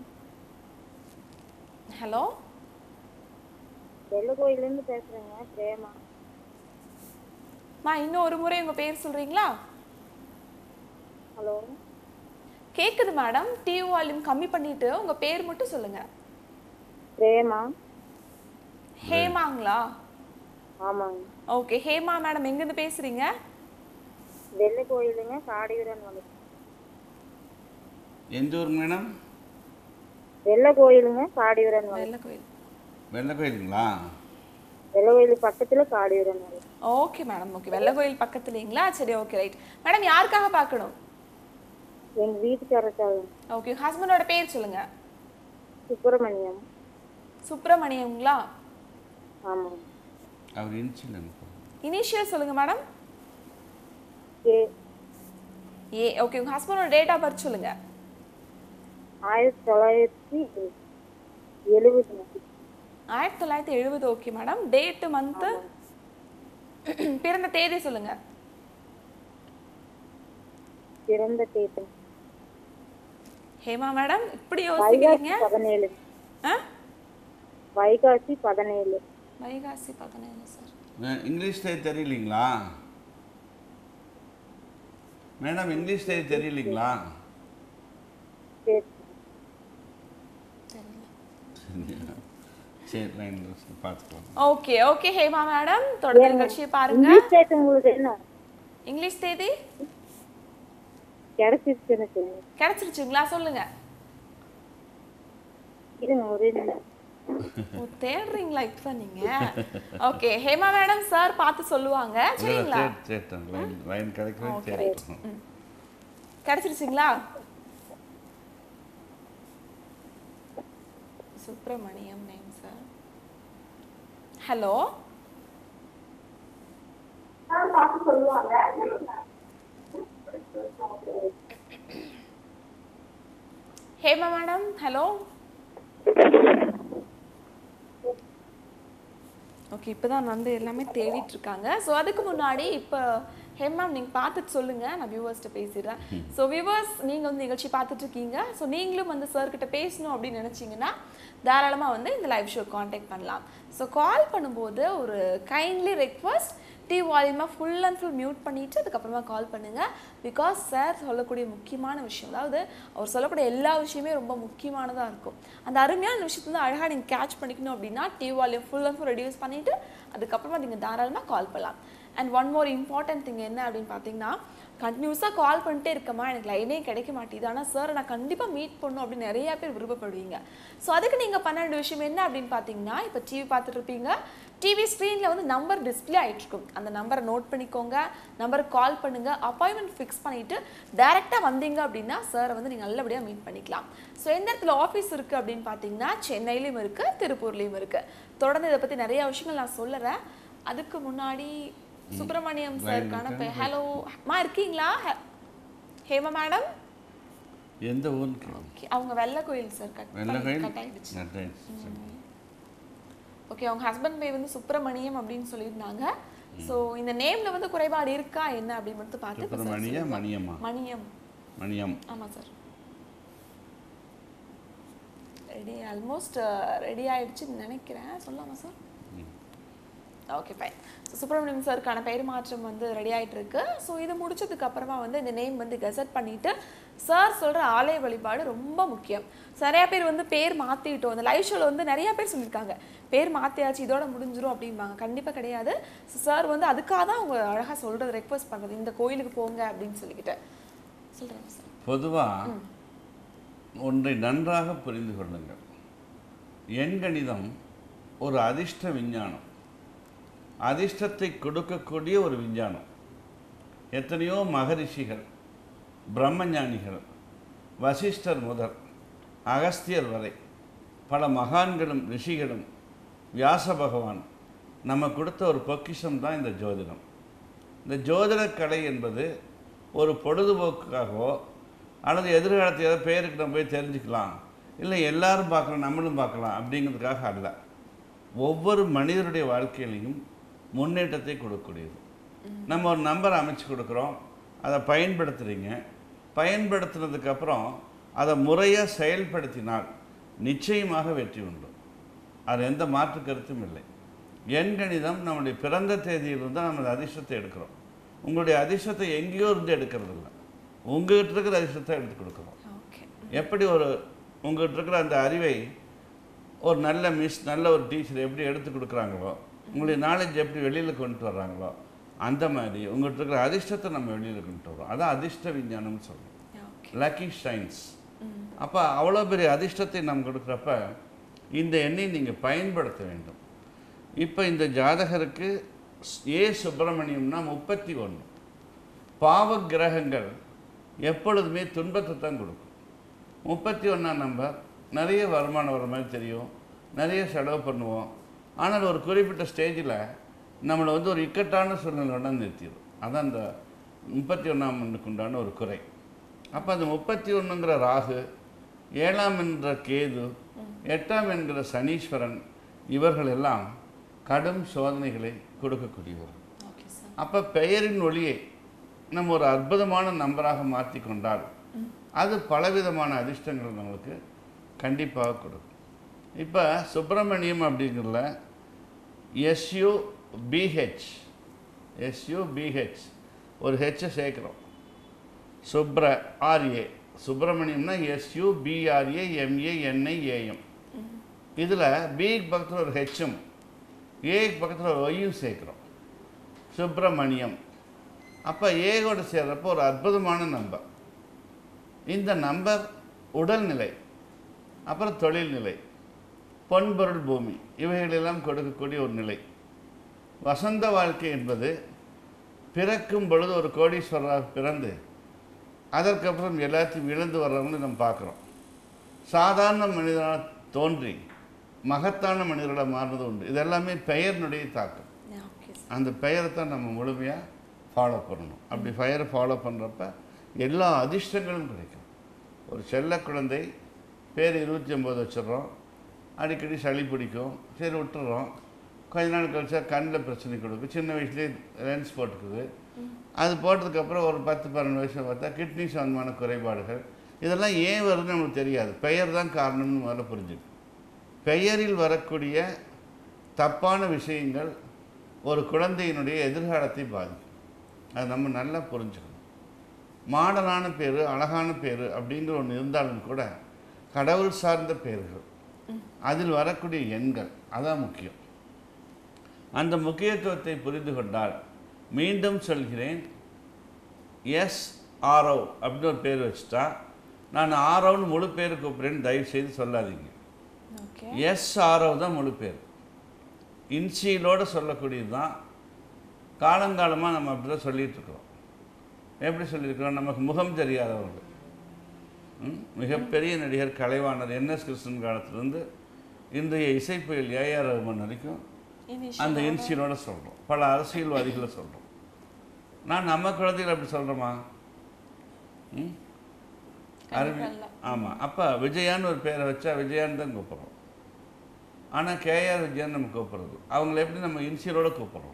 ஹலோ வெள்ளை கோயிலேருந்து பேசுறேங்க பிரேமா மா இன்னும் ஒரு முறை உங்க பேர் சொல்றீங்களா ஹலோ கேக்குது மேடம் டிவி வால்யூம் கம்மி பண்ணிட்டு உங்க பேர் மட்டும் சொல்லுங்க பிரேமா ஹேமாங்களா ஆமாங்க ஓகே ஹேமா மேடம் எங்கேருந்து பேசுறீங்க வெள்ளை கோயிலுங்க காடியூரன் வந்து எந்த ஊர் மேடம் வெள்ளை கோயிலுங்க காடியூரன் வந்து வெள்ள கோயில் வெள்ளை கோயிலுங்களா வெள்ளை கோயில் பக்கத்துல காடியூரன் வந்து ஓகே மேடம் ஓகே வெள்ள கோயில் பக்கத்துலீங்களா சரி ஓகே ரைட் மேடம் யாருக்காக பார்க்கணும் எங்க வீட்டுக்காரக்காக ஓகே ஹஸ்பண்டோட பேர் சொல்லுங்க சுப்பிரமணியம் சுப்பிரமணியங்களா ஆமாங்க அவர் இன்சில் இனிஷியல் சொல்லுங்க மேடம் கே ஏ ஓகே உங்க ஹஸ்பண்டோட டேட் ஆஃப் பர்த் சொல்லுங்க ஆயிரத்தி தொள்ளாயிரத்தி எழுபதுங்க ஆயிரத்தி தொள்ளாயிரத்தி எழுபது ஓகே மேடம் டேட்டு மந்த்து பிறந்த தேதி சொல்லுங்க பிறந்த தேதி ஹேமா மேடம் இப்படி வைகாசி யோசிக்கிறீங்க பதினேழு ஆ வைகாசி பதினேழு வைகாசி பதினேழு சார் இங்கிலீஷ் தேதி தெரியலீங்களா மேடம் இங்கிலீஷ் தேதி தெரியலீங்களா சரி தெரியல சரி லைன் பார்த்துக்கலாம் ஓகே ஓகே ஹேமா மேடம் தொடர்ந்து நிகழ்ச்சியை பாருங்க இங்கிலீஷ் டேட் உங்களுக்கு என்ன இங்கிலீஷ் தேதி கிடைச்சிருச்சு எனக்கு கிடைச்சிருச்சுங்களா சொல்லுங்க இருங்க ஒரே நிமிஷம். ஓ தேடுறீங்களா இப்போ நீங்க ஓகே ஹேமா மேடம் சார் பார்த்து சொல்லுவாங்க சரிங்களா சேட்டன் லைன் லைன் கிடைக்கவே Okay, சேட்டன் கிடைச்சிருச்சுங்களா Subramaniam name sir hello Hema madam hello okay இப்போ தான் வந்து எல்லாமே தேடிட்டு இருக்காங்க ஸோ அதுக்கு முன்னாடி இப்போ ஹேமா நீங்கள் பார்த்துட்டு சொல்லுங்க நான் வியூவர்ஸ்கிட்ட பேசிடுறேன் ஸோ வியூவர்ஸ் நீங்கள் வந்து நிகழ்ச்சி பார்த்துட்டு இருக்கீங்க ஸோ நீங்களும் வந்து சார் கிட்ட பேசணும் அப்படின்னு நினச்சிங்கன்னா தாராளமாக வந்து இந்த லைவ் ஷோ காண்டாக்ட் பண்ணலாம் ஸோ கால் பண்ணும்போது ஒரு கைண்ட்லி ரெக்வஸ்ட் டி வால்யூமாக ஃபுல் அண்ட் ஃபுல் மியூட் பண்ணிவிட்டு அதுக்கப்புறமா கால் பண்ணுங்கள் பிகாஸ் சார் சொல்லக்கூடிய முக்கியமான விஷயம் அதாவது அவர் சொல்லக்கூடிய எல்லா விஷயமே ரொம்ப முக்கியமானதாக இருக்கும் அந்த அருமையான விஷயத்தை வந்து அழகாக நீங்கள் கேட்ச் பண்ணிக்கணும் அப்படின்னா the volume full and full reduce பண்ணிவிட்டு அதுக்கப்புறமா நீங்கள் தாராளமாக கால் பண்ணலாம் and one more important thing என்ன அப்படின்னு பார்த்தீங்கன்னா கண்டினியூஸாக கால் பண்ணிட்டே இருக்கமா எனக்கு லைனே கிடைக்க மாட்டேது ஆனால் சார் நான் கண்டிப்பாக மீட் பண்ணணும் அப்படின்னு நிறைய பேர் விருப்பப்படுவீங்க ஸோ அதுக்கு நீங்கள் பண்ண வேண்டிய விஷயம் என்ன அப்படின்னு பார்த்தீங்கன்னா இப்போ டிவி பார்த்துட்டு இருப்பீங்க டிவி ஸ்க்ரீனில் வந்து நம்பர் டிஸ்ப்ளே ஆயிட்டு இருக்கும் அந்த நம்பரை நோட் பண்ணிக்கோங்க நம்பருக்கு கால் பண்ணுங்க அப்பாயின்மெண்ட் ஃபிக்ஸ் பண்ணிட்டு டைரெக்டாக வந்தீங்க அப்படின்னா சாரை வந்து நீங்கள் நல்லபடியாக மீட் பண்ணிக்கலாம் ஸோ எந்த இடத்துல ஆஃபீஸ் இருக்குது அப்படின்னு பார்த்தீங்கன்னா சென்னையிலையும் இருக்குது திருப்பூர்லேயும் இருக்குது தொடர்ந்து இதை பற்றி நிறைய விஷயங்கள் நான் சொல்லுறேன் அதுக்கு முன்னாடி சுப்பிரமணியம் சாருக்கான ஹலோ மா இருக்கீங்களா ஹ- ஹேமா மேடம் எந்த ஊருக்கு ஓகே அவங்க வெள்ளை கோயில் சார் கட் வெள்ளை பண்ணி- கோயில் கட் ஆயிடுச்சு நட்டாயிடுச்சு. ஓகே அவங்க ஹஸ்பண்ட் பேர் வந்து சுப்பிரமணியம் அப்படின்னு சொல்லியிருந்தாங்க ஸோ இந்த நேம்ல வந்து குறைபாடு இருக்கா என்ன அப்படின்னு மட்டும் பார்த்து இப்ப sir சுப்பிரமணிய சொல்லுங்க. மணியம்மா மணியம் மணியம் ஆமாம் சார் ரெடி ஆல்மோஸ்ட் ரெடி ஆயிடுச்சுன்னு நினைக்கிறேன் சொல்லாமா sir okay fine so Subramaniam சாருக்கான பெயர் மாற்றம் வந்து ரெடி ஆயிட்டு இருக்கு ஸோ இது முடிச்சதுக்கு அப்புறமா வந்து இந்த நேம் வந்து கெசட் பண்ணிட்டு சார் சொல்ற ஆலய வழிபாடு ரொம்ப முக்கியம் நிறைய பேர் வந்து பேர் மாத்திட்டோம் இந்த லைவ் ஷோல வந்து நிறைய பேர் சொல்லியிருக்காங்க பேர் மாத்தியாச்சு இதோட முடிஞ்சிரும் அப்படிம்பாங்க கண்டிப்பா கிடையாது சார் வந்து அதுக்காக தான் அவங்க அழகா சொல்றது ரெக்வஸ்ட் பண்றது இந்த கோயிலுக்கு போங்க அப்படின்னு சொல்லிக்கிட்டு சொல்றேன் சார் பொதுவாக ஒன்றை நன்றாக புரிந்து கொள்ளுங்கள் எண்கணிதம் ஒரு அதிர்ஷ்ட விஞ்ஞானம் அதிர்ஷ்டத்தை கொடுக்கக்கூடிய ஒரு விஞ்ஞானம் எத்தனையோ மகரிஷிகள் பிரம்மஞானிகள் வசிஷ்டர் முதல் அகஸ்தியர் வரை பல மகான்களும் ரிஷிகளும் வியாச பகவான் நம்ம கொடுத்த ஒரு பொக்கிஷம் தான் இந்த ஜோதிடம் இந்த ஜோதிடக் கலை என்பது ஒரு பொழுதுபோக்குக்காகவோ அல்லது எதிர்காலத்தில் ஏதோ பேருக்கு நம்ம போய் தெரிஞ்சுக்கலாம் இல்லை எல்லாரும் பார்க்கலாம் நம்மளும் பார்க்கலாம் அப்படிங்கிறதுக்காக அல்ல ஒவ்வொரு மனிதருடைய வாழ்க்கையிலையும் முன்னேற்றத்தை கொடுக்கக்கூடியது நம்ம ஒரு நம்பர் அமைச்சு கொடுக்குறோம் அதை பயன்படுத்துகிறீங்க பயன்படுத்தினதுக்கப்புறம் அதை முறையாக செயல்படுத்தினால் நிச்சயமாக வெற்றி உண்டு அது எந்த மாற்று கருத்தும் இல்லை எண்கணிதம் நம்முடைய பிறந்த தேதியிலிருந்து தான் நம்ம அந்த அதிர்ஷ்டத்தை எடுக்கிறோம் உங்களுடைய அதிர்ஷ்டத்தை எங்கேயோ இருந்து எடுக்கிறது இல்லை உங்ககிட்ட இருக்கிற அதிர்ஷ்டத்தை எடுத்து கொடுக்குறோம் ஓகே எப்படி ஒரு உங்ககிட்ட இருக்கிற அந்த அறிவை ஒரு நல்ல மிஸ் நல்ல ஒரு டீச்சர் எப்படி எடுத்து கொடுக்குறாங்களோ உங்களுடைய நாலேஜ் எப்படி வெளியில் கொண்டு வர்றாங்களோ அந்த மாதிரி உங்கள்கிட்ட இருக்கிற அதிர்ஷ்டத்தை நம்ம வெளியில் கொண்டு வரோம் அதான் அதிர்ஷ்ட விஞ்ஞானம்னு சொல்றோம் ஓகே லக்கி ஷைன்ஸ் அப்போ அவ்வளோ பெரிய அதிர்ஷ்டத்தை நம்ம கொடுக்குறப்ப இந்த எண்ணை நீங்கள் பயன்படுத்த வேண்டும் இப்போ இந்த ஜாதகருக்கு ஸ்- ஏ சுப்பிரமணியம்னா முப்பத்தி ஒன்று பாவ கிரகங்கள் எப்பொழுதுமே துன்பத்தை தான் கொடுக்கும் முப்பத்தி ஒன்றாம் நம்பர் நிறைய வருமானம் வர மாதிரி தெரியும் நிறைய செலவு பண்ணுவோம் ஆனால் ஒரு குறிப்பிட்ட ஸ்டேஜில் நம்மளை வந்து ஒரு இக்கட்டான சூழ்நிலை கொண்டாந்து நிறுத்திடும் அதான் அந்த முப்பத்தி ஒன்றாம் எண்ணுக்கு உண்டான ஒரு குறை அப்போ அந்த முப்பத்தி ஒன்றுங்கிற ராகு ஏழாம் என்ற கேது எட்டாம் என்கிற சனீஸ்வரன் இவர்கள் எல்லாம் கடும் சோதனைகளை கொடுக்கக்கூடியவர் ஓகே சார் அப்போ பெயரின் ஒளியை நம்ம ஒரு அற்புதமான நம்பராக மாற்றி கொண்டால் அது பலவிதமான அதிர்ஷ்டங்கள் நம்மளுக்கு கண்டிப்பாக கொடுக்கும் இப்போ சுப்பிரமணியம் அப்படிங்கிறதுல எஸ்யூ பிஹெச் எஸ்யூ பிஹெச் ஒரு ஹெச்சை சேர்க்குறோம் சுப்ர ஆர்ஏ சுப்பிரமணியம்னா S U P R A M A N I A M இதில் பிக்கு பக்கத்தில் ஒரு ஹெச்சும் ஏக்கு பக்கத்தில் ஒரு ஒய்யும் சேர்க்குறோம் சுப்பிரமணியம் அப்போ ஏகோட சேர்றப்போ ஒரு அற்புதமான நம்பர் இந்த நம்பர் உடல்நிலை அப்புறம் தொழில்நிலை பொன்பொருள் பூமி இவைகளெல்லாம் கொடுக்கக்கூடிய ஒரு நிலை வசந்த வாழ்க்கை என்பது பிறக்கும் பொழுது ஒரு கோடீஸ்வரராக பிறந்து அதற்கப்புறம் எல்லாத்தையும் இழந்து வர்றவங்க நம்ம பார்க்குறோம் சாதாரண மனிதனாக தோன்றி மகத்தான மனிதர்களாக மாறுறது உண்டு இதெல்லாமே பெயரினுடைய தாக்கம் ஓகே சார் அந்த பெயரை தான் நம்ம முழுமையாக ஃபாலோ பண்ணணும் அப்படி பெயரை ஃபாலோ பண்ணுறப்ப எல்லா அதிர்ஷ்டங்களும் கிடைக்கும் ஒரு செல்ல குழந்தை பேர் இருபத்தி ஒம்பது வச்சிடுறோம் அடிக்கடி சளி பிடிக்கும் சரி விட்டுறோம் கொஞ்ச நாள் கழிச்சா கண்ணில் பிரச்சனை கொடுக்கும் சின்ன வயசுலேயே லென்ஸ் போட்டுக்குது அது போட்டதுக்கப்புறம் ஒரு பத்து பன்னெண்டு வயசு பார்த்தா கிட்னி சம்பந்தமான குறைபாடுகள் இதெல்லாம் ஏன் வருதுன்னு நம்மளுக்கு தெரியாது பெயர் தான் காரணம்னு முதல்ல புரிஞ்சுக்கணும் பெயரில் வரக்கூடிய தப்பான விஷயங்கள் ஒரு குழந்தையினுடைய எதிர்காலத்தை பாதிக்கும் அது நம்ம நல்லா புரிஞ்சுக்கணும் மாடலான பேர் அழகான பேர் அப்படிங்கிற ஒன்று இருந்தாலும் கூட கடவுள் சார்ந்த பேர்கள் அதில் வரக்கூடிய எண்கள் அதான் முக்கியம் அந்த முக்கியத்துவத்தை புரிந்து கொண்டால் மீண்டும் சொல்கிறேன் எஸ் ஆரோ அப்படின்னு ஒரு பேர் வச்சுட்டா நான் ஆரோன்னு முழு பேர் கூப்பிட்றேன்னு தயவு செய்து சொல்லாதீங்க ஓகே எஸ் ஆரவ் தான் முழு பேர் இன்சியலோடு சொல்லக்கூடியது தான் காலங்காலமாக நம்ம அப்படி தான் சொல்லிட்டு இருக்கிறோம் எப்படி சொல்லியிருக்கிறோம் நமக்கு முகம் தெரியாதவர்கள் ம்? மிகப்பெரிய நடிகர் கலைவாணர் என்எஸ் கிருஷ்ணன் காலத்திலேருந்து இன்றைய இசைப்புயல் ஏஆர் ரகுமான் வரைக்கும் அந்த இன்சியலோட சொல்கிறோம் பல அரசியல்வாதிகளை சொல்கிறோம் நான் நம்ம குழந்தைகள் அப்படி சொல்கிறோமா ம் அருமை கண்டிப்பா இல்ல. ஆமாம் அப்போ விஜயான்னு ஒரு பேரை வச்சா விஜயான்னு தான் கூப்பிட்றோம் ஆனால் கேஆர் விஜயான்னு நம்ம கூப்பிட்றது அவங்கள எப்படி நம்ம இன்சியலோட கூப்பிட்றோம்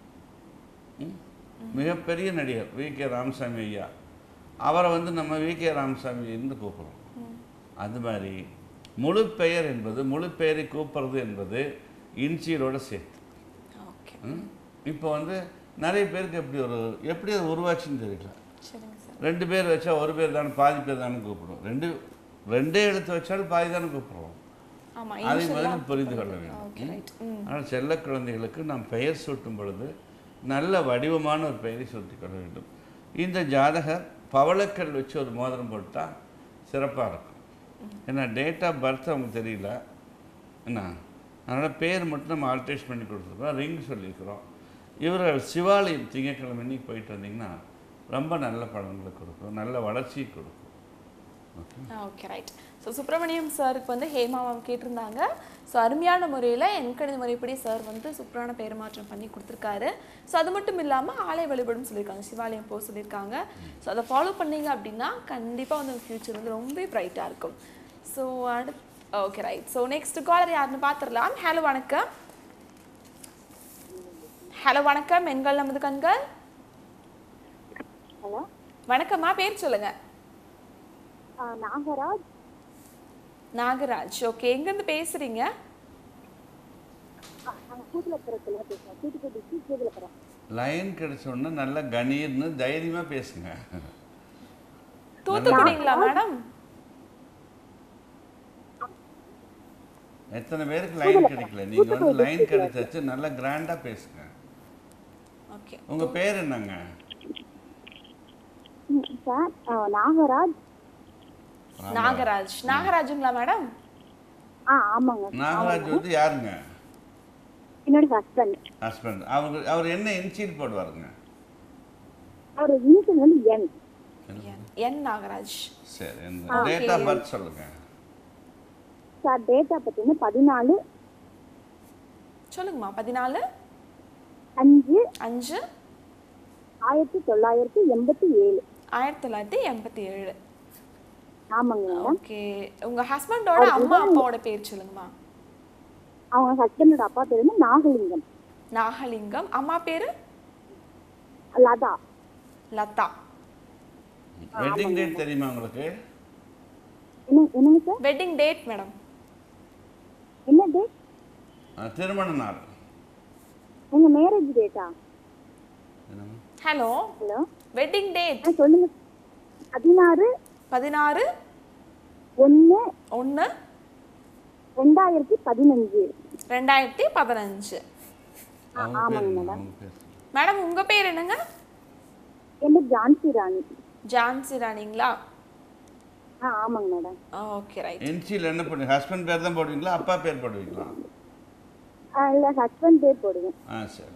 ம்? மிகப்பெரிய நடிகர் வி கே ராமசாமி ஐயா அவரை வந்து நம்ம வி கே ராமசாமி இருந்து கூப்பிட்றோம் அது மாதிரி முழு பெயர் என்பது முழு பெயரை கூப்பிட்றது என்பது இன்சியலோட சேர்த்து ஓகே ம்? இப்போ வந்து நிறைய பேருக்கு எப்படி ஒரு எப்படி அது உருவாச்சுன்னு தெரியல சரிங்க சார் ரெண்டு பேர் வச்சா ஒரு பேர் தானே பாதி பேர் தானே கூப்பிடுவோம் ரெண்டு ரெண்டே எழுத்து வச்சாலும் பாதி தானே கூப்பிடுவோம் ஆமா அதை initial முதல்ல தான் புரிந்து கொள்ள வேண்டும் ஓகே ரைட் ம் ஆனால் செல்ல குழந்தைகளுக்கு நாம் பெயர் சூட்டும் பொழுது நல்ல வடிவமான ஒரு பெயரை சூட்டிக் கொள்ள வேண்டும் இந்த ஜாதகர் பவளக்கல் வச்சு ஒரு மோதிரம் போட்டால் சிறப்பாக இருக்கும் ஏன்னா டேட் ஆஃப் பர்த் அவங்க தெரியல என்ன அதனால் பேர் மட்டும் நம்ம ஆல்ட்ரேஷன் பண்ணி கொடுத்துருக்கோம் ரிங் சொல்லியிருக்கிறோம் இவர்கள் சிவாலயம் திங்கட்கிழமை அன்னைக்கு போயிட்டு வந்தீங்கன்னா ரொம்ப நல்ல பலன்களை கொடுக்கும் நல்ல வளர்ச்சியை கொடுக்கும் okay okay right so Subramaniam சாருக்கு வந்து ஹேமா மேம் கேட்டிருந்தாங்க ஸோ அருமையான முறையில் எண்கணித முறைப்படி சார் வந்து சூப்பரான பெயர் மாற்றம் பண்ணி கொடுத்துருக்காரு ஸோ அது மட்டும் இல்லாமல் ஆலய வழிபடும் சொல்லியிருக்காங்க சிவாலயம் போக சொல்லியிருக்காங்க ஸோ அதை ஃபாலோ பண்ணீங்க அப்படின்னா கண்டிப்பாக வந்து ஃப்யூச்சர் வந்து ரொம்ப பிரைட்டாக இருக்கும் ஸோ அடுத்து okay right so next caller யாருன்னு பார்த்துடலாம் ஹலோ வணக்கம் ஹலோ வணக்கம் எண்கள் நமது கண்கள் ஹலோ வணக்கம்மா பேர் சொல்லுங்க நாகராஜ் நாகராஜ் ஓகே எங்கேருந்து பேசுறீங்க நாங்கள் கூட்டுலப்புறத்தில் பேசுகிறோம் தூத்துக்குடி கூட்டுலப்புறம் லைன் கிடைச்ச உடனே நல்லா கணீர்னு தைரியமாக பேசுங்க தூத்துக்குடிங்களா மேடம் எத்தனை பேருக்கு லைன் கிடைக்கல நீங்க வந்து லைன் கிடைச்சாச்சு நல்லா கிராண்டா பேசுங்க ஓகே உங்க பேர் என்னங்க சார் நாகராஜ் நாகராஜ் நாகராஜுங்களா மேடம் ஆ ஆமாங்க நாகராஜ் வந்து யாருங்க என்னோட ஹஸ்பண்ட் ஹஸ்பண்ட் அவர் அவர் என்ன இன்சீல் போடுவாருங்க அவர் இனிஷியல் வந்து என் என் என் நாகராஜ் சரி டேட் ஆஃப் பர்த் சொல்லுங்க சார் டேட்டா பார்த்தீங்கன்னா பதினாலு சொல்லுங்கம்மா பதினாலு அஞ்சு அஞ்சு ஆயிரத்தி தொள்ளாயிரத்தி எண்பத்தி ஏழு ஆயிரத்தி தொள்ளாயிரத்தி எண்பத்தி ஏழு ஆமாங்க மேடம் ஓகே உங்க ஹஸ்பண்டோட அம்மா அப்பாவோட பேர் சொல்லுங்கம்மா அவங்க ஹஸ்பண்டோட அப்பா பேர் வந்து நாகலிங்கம் நாகலிங்கம் அம்மா பேரு லதா லதா வெட்டிங் டேட் தெரியுமா உங்களுக்கு என்ன என்னங்க சார் வெட்டிங் டேட் மேடம் என்ன டேட் அஹ், திருமண நாள் எங்க மேரேஜ் டேட்டா என்னம்மா? ஹலோ ஹலோ வெட்டிங் டேட் ஆ சொல்லுங்க பதினாறு பதினாறு ஒன்று ஒன்று ரெண்டாயிரத்தி பதினஞ்சு ரெண்டாயிரத்தி பதினஞ்சு அவங்க பேர் என்ன? அவங்க பேர் மேடம் உங்க பேர் என்னங்க என் பேர் ஜான்சி ராணி ஜான்சி ராணிங்களா ஆ ஆமாங்க மேடம் ஓகே ரைட் இன்சியில் என்ன பண்ணுவீங்க ஹஸ்பண்ட் பேர் தான் போடுவீங்களா அப்பா பேர் போடுவீங்களா ஆ இல்லை ஹஸ்பண்ட் பேர் போடுவேன் ஆ சரி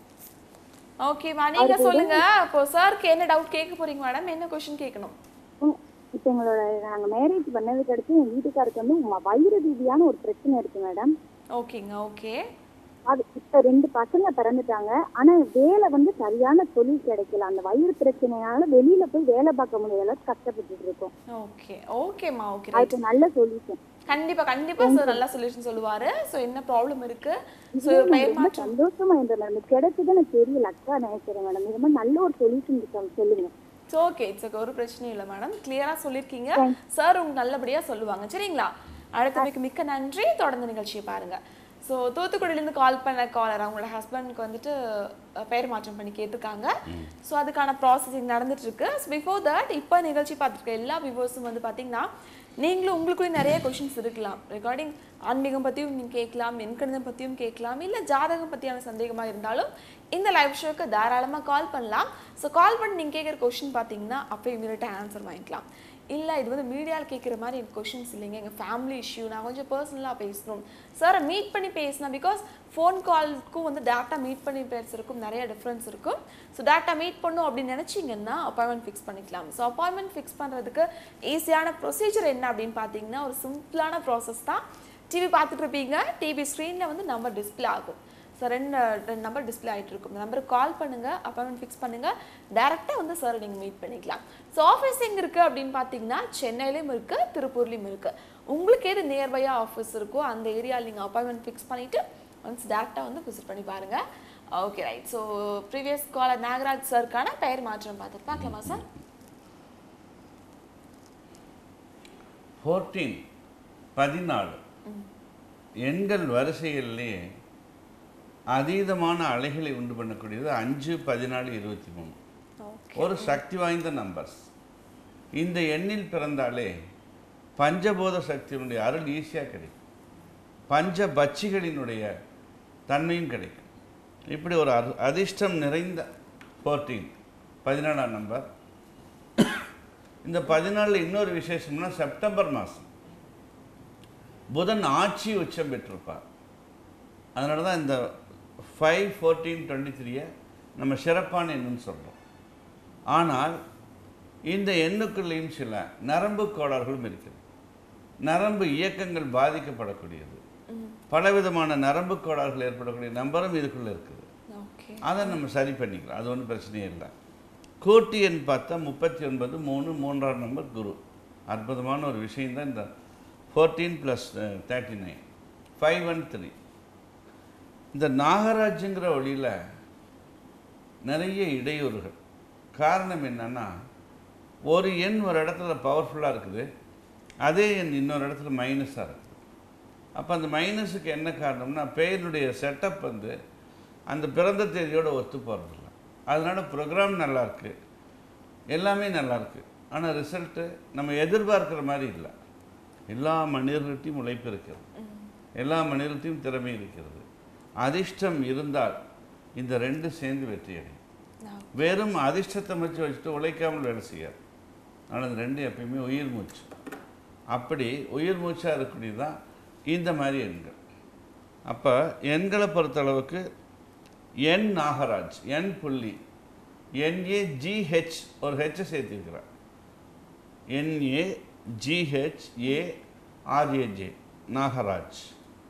ஓகேம்மா நீங்க சொல்லுங்க இப்போ சாருக்கு என்ன டவுட் கேட்க போறீங்க மேடம் என்ன கொஸ்டின் கேட்கணும் உம், இப்போ எங்களோட நாங்கள் மேரேஜ் பண்ணதுக்கு அடுத்து எங்கள் வீட்டுக்காருக்கு வந்து ம- வயிறு ரீதியான ஒரு பிரச்சனை இருக்கு மேடம் ஓகேங்க ஓகே அது இப்போ ரெண்டு பசங்க பிறந்துட்டாங்க ஆனால் வேலை வந்து சரியான தொழில் கிடைக்கல அந்த வயிறு பிரச்சனையால வெளியில போய் வேலை பார்க்க முடியாத அளவுக்கு கஷ்டப்பட்டுட்டு இருக்கோம் ஓகே ஓகேம்மா ஓகே ரைட் அதுக்கு நல்ல சொல்யூஷன் கண்டிப்பா கண்டிப்பா சார் நல்ல சொல்யூஷன் சொல்லுவாரு சோ என்ன ப்ராப்ளம் இருக்கு சோ பெயர் ரொம்ப மாற்றம் சந்தோஷமா இருந்தேன் மேடம் கிடைச்சது எனக்கு தெரியல அக்கா நினைக்கிறேன் மேடம் இது மாதிரி நல்ல ஒரு சொல்யூஷன் சொல்லுங்க இட்ஸ் ஓகே இட்ஸ் ஓகே ஒரு பிரச்சனையும் இல்லை மேடம் கிளியரா சொல்லியிருக்கீங்க சார் உங்களுக்கு நல்லபடியா சொல்லுவாங்க சரிங்களா அடுத்தமைக்கு மிக்க நன்றி தொடர்ந்து நிகழ்ச்சியை பாருங்க ஸோ தூத்துக்குடியிலேருந்து கால் பண்ண காலர் அவங்களோட ஹஸ்பண்ட்க்கு வந்துட்டு அஹ், பெயர் மாற்றம் பண்ணி கேட்டிருக்காங்க ஸோ அதுக்கான ப்ராசஸிங் நடந்துட்டு இருக்கு பிஃபோர் தட் இப்போ நிகழ்ச்சி பார்த்துருக்க எல்லா வியூவர்ஸும் வந்து பார்த்தீங்கன்னா நீங்களும் உங்களுக்குள்ளே நிறைய கொஷின்ஸ் இருக்கலாம் ரெகார்டிங் ஆன்மீகம் பற்றியும் நீங்கள் கேட்கலாம் எண்கணிதம் பற்றியும் கேட்கலாம் இல்லை ஜாதகம் பற்றியான சந்தேகமாக இருந்தாலும் இந்த லைவ் ஷோக்கு தாராளமாக கால் பண்ணலாம் ஸோ கால் பண்ணி நீங்கள் கேட்குற கொஷின் பார்த்தீங்கன்னா அப்போ இமீடியட்டாக ஆன்சர் வாங்கிக்கலாம் இல்லை இது வந்து மீடியாவில் கேட்குற மாதிரி எனக்கு கொஷின்ஸ் இல்லைங்க எங்கள் ஃபேமிலி இஷ்யூ நான் கொஞ்சம் பர்சனலாக பேசணும் சாரை மீட் பண்ணி பேசினா பிகாஸ் ஃபோன் கால்க்கும் வந்து டேட்டா மீட் பண்ணி பேசுறதுக்கும் நிறைய டிஃப்ரென்ஸ் இருக்கும் ஸோ டேட்டா மீட் பண்ணும் அப்படின்னு நினச்சிங்கன்னா அப்பாயின்மெண்ட் ஃபிக்ஸ் பண்ணிக்கலாம் ஸோ அப்பாயின்மெண்ட் ஃபிக்ஸ் பண்ணுறதுக்கு ஈஸியான ப்ரொசீஜர் என்ன அப்படின்னு பார்த்தீங்கன்னா ஒரு சிம்பிளான ப்ராசஸ் தான் டிவி பார்த்துட்டு இருப்பீங்க டிவி ஸ்க்ரீனில் வந்து நம்பர் டிஸ்ப்ளே ஆகும் ஸோ ரெண்டு ரெண்டு நம்பர் டிஸ்ப்ளே ஆகிட்டு இருக்கும் இந்த நம்பருக்கு கால் பண்ணுங்கள் அப்பாயின்மெண்ட் ஃபிக்ஸ் பண்ணுங்கள் டேரெக்டாக வந்து சார் நீங்கள் மீட் பண்ணிக்கலாம் ஸோ ஆஃபீஸ் எங்கே இருக்குது அப்படின்னு பார்த்தீங்கன்னா சென்னையிலையும் இருக்குது திருப்பூர்லேயும் இருக்குது உங்களுக்கு எது நியர்பையாக ஆஃபீஸ் இருக்கோ அந்த ஏரியாவில் நீங்கள் அப்பாயின்மெண்ட் ஃபிக்ஸ் பண்ணிவிட்டு ஒன்ஸ் டேரெக்டாக வந்து விசிட் பண்ணி பாருங்கள் okay right so previous caller Nagaraj சாருக்கான பெயர் மாற்றம் பார்த்துட்டு பார்க்கலாமா சார் ஃபோர்டீன் பதினாலு எண்கள் வரிசைகளிலே அதீதமான அலைகளை உண்டு பண்ணக்கூடியது அஞ்சு பதினாலு இருபத்தி மூணு ஓகே ஒரு சக்தி வாய்ந்த நம்பர்ஸ் இந்த எண்ணில் பிறந்தாலே பஞ்சபோத சக்தியினுடைய அருள் ஈஸியாக கிடைக்கும் பஞ்ச பட்சிகளினுடைய தன்மையும் கிடைக்கும் இப்படி ஒரு அரு அதிர்ஷ்டம் நிறைந்த ஃபோர்டீன் பதினாலாம் நம்பர் இந்த பதினாலில் இன்னொரு விசேஷம்னா செப்டம்பர் மாதம் புதன் ஆட்சி உச்சம் பெற்றிருப்பார் அதனால தான் இந்த ஃபைவ் ஃபோர்டீன் டுவெண்ட்டி த்ரீயை நம்ம சிறப்பான எண்ணுன்னு சொல்கிறோம் ஆனால் இந்த எண்ணுக்குள்ளேயும் சில நரம்பு கோளாறுகளும் இருக்குது நரம்பு இயக்கங்கள் பாதிக்கப்படக்கூடியது பலவிதமான நரம்பு கோளாறுகள் ஏற்படக்கூடிய நம்பரும் இதுக்குள்ளே இருக்குது ஓகே அதை நம்ம சரி பண்ணிக்கலாம் அது ஒன்றும் பிரச்சனையே இல்லை கூட்டு எண் பார்த்தா முப்பத்தி ஒன்பது மூணு மூன்றாம் நம்பர் குரு அற்புதமான ஒரு விஷயம் தான் இந்த fourteen plus thirty nine five one three இந்த நாகராஜுங்கிற வழியில் நிறைய இடையூறுகள் காரணம் என்னன்னா ஒரு எண் ஒரு இடத்துல பவர்ஃபுல்லாக இருக்குது அதே எண் இன்னொரு இடத்துல மைனஸாக இருக்குது அப்போ அந்த மைனஸுக்கு என்ன காரணம்னா பெயருடைய செட்டப் வந்து அந்த பிறந்த தேதியோட ஒத்து போகிறதில்ல அதனால் ப்ரோக்ராம் நல்லாயிருக்கு எல்லாமே நல்லாயிருக்கு ஆனால் ரிசல்ட்டு நம்ம எதிர்பார்க்குற மாதிரி இல்லை எல்லா மனிதர்கள்ட்டையும் உழைப்பு இருக்கிறது எல்லா மனிதர்கள்ட்டையும் திறமை இருக்கிறது அதிர்ஷ்டம் இருந்தால் இந்த ரெண்டு சேர்ந்து வெற்றி அடையும் வெறும் அதிர்ஷ்டத்தை வச்சு வச்சுட்டு உழைக்காமல் வேலை செய்யாது ஆனால் இந்த ரெண்டு எப்பயுமே உயிர் மூச்சு அப்படி உயிர் மூச்சாக இருக்கக்கூடியது தான் இந்த மாதிரி எண்கள் அப்போ எண்களை பொறுத்தளவுக்கு என் நாகராஜ் என் புள்ளி என்ஏ ஜிஹெச் ஒரு ஹெச்சை சேர்த்திருக்கிறார் N A G H A R A J Nagaraj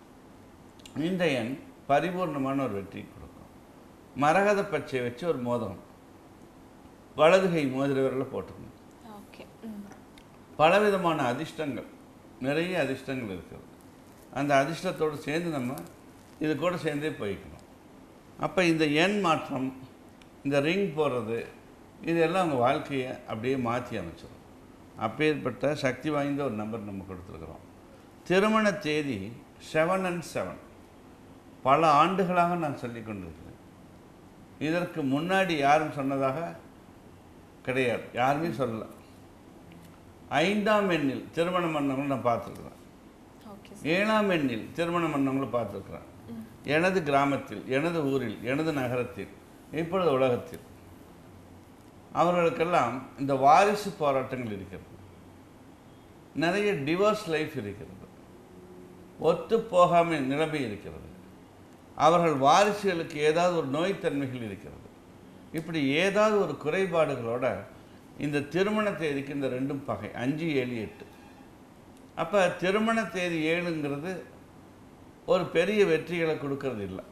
இந்த எண் பரிபூர்ணமான ஒரு வெற்றி கொடுக்கும் மரகத பச்சை வச்சு ஒரு மோதிரம் வலது கை மோதிர விரலில் போட்டுக்கணும் ஓகே பலவிதமான அதிர்ஷ்டங்கள் நிறைய அதிர்ஷ்டங்கள் இருக்குது அந்த அதிர்ஷ்டத்தோடு சேர்ந்து நம்ம இது கூட சேர்ந்தே போய்க்கணும் அப்போ இந்த எண் மாற்றம் இந்த ரிங் போடுறது இதெல்லாம் அவங்க வாழ்க்கையை அப்படியே மாற்றி அமைச்சிடும் அப்பேற்பட்ட சக்தி வாய்ந்த ஒரு நம்பர் நம்ம கொடுத்துருக்குறோம் திருமண தேதி செவன் அண்ட் செவன் பல ஆண்டுகளாக நான் சொல்லி கொண்டிருக்கிறேன் இதற்கு முன்னாடி யாரும் சொன்னதாக கிடையாது யாருமே சொல்லல ஐந்தாம் எண்ணில் திருமணம் பண்ணவங்களை நான் பார்த்துருக்குறேன் ஓகே ஏழாம் எண்ணில் திருமணம் பண்ணவங்களை பார்த்துருக்குறேன் எனது கிராமத்தில் எனது ஊரில் எனது நகரத்தில் இப்பொழுது உலகத்தில் அவர்களுக்கெல்லாம் இந்த வாரிசு போராட்டங்கள் இருக்கிறது நிறைய டிவோர்ஸ் லைஃப் இருக்கிறது ஒத்து போகாமை நிலைமை இருக்கிறது அவர்கள் வாரிசுகளுக்கு ஏதாவது ஒரு நோய்த்தன்மைகள் இருக்கிறது இப்படி ஏதாவது ஒரு குறைபாடுகளோட இந்த திருமண தேதிக்கு இந்த ரெண்டும் பகை அஞ்சு ஏழு எட்டு அப்போ திருமண தேதி ஏழுங்கிறது ஒரு பெரிய வெற்றிகளை கொடுக்கறது இல்லை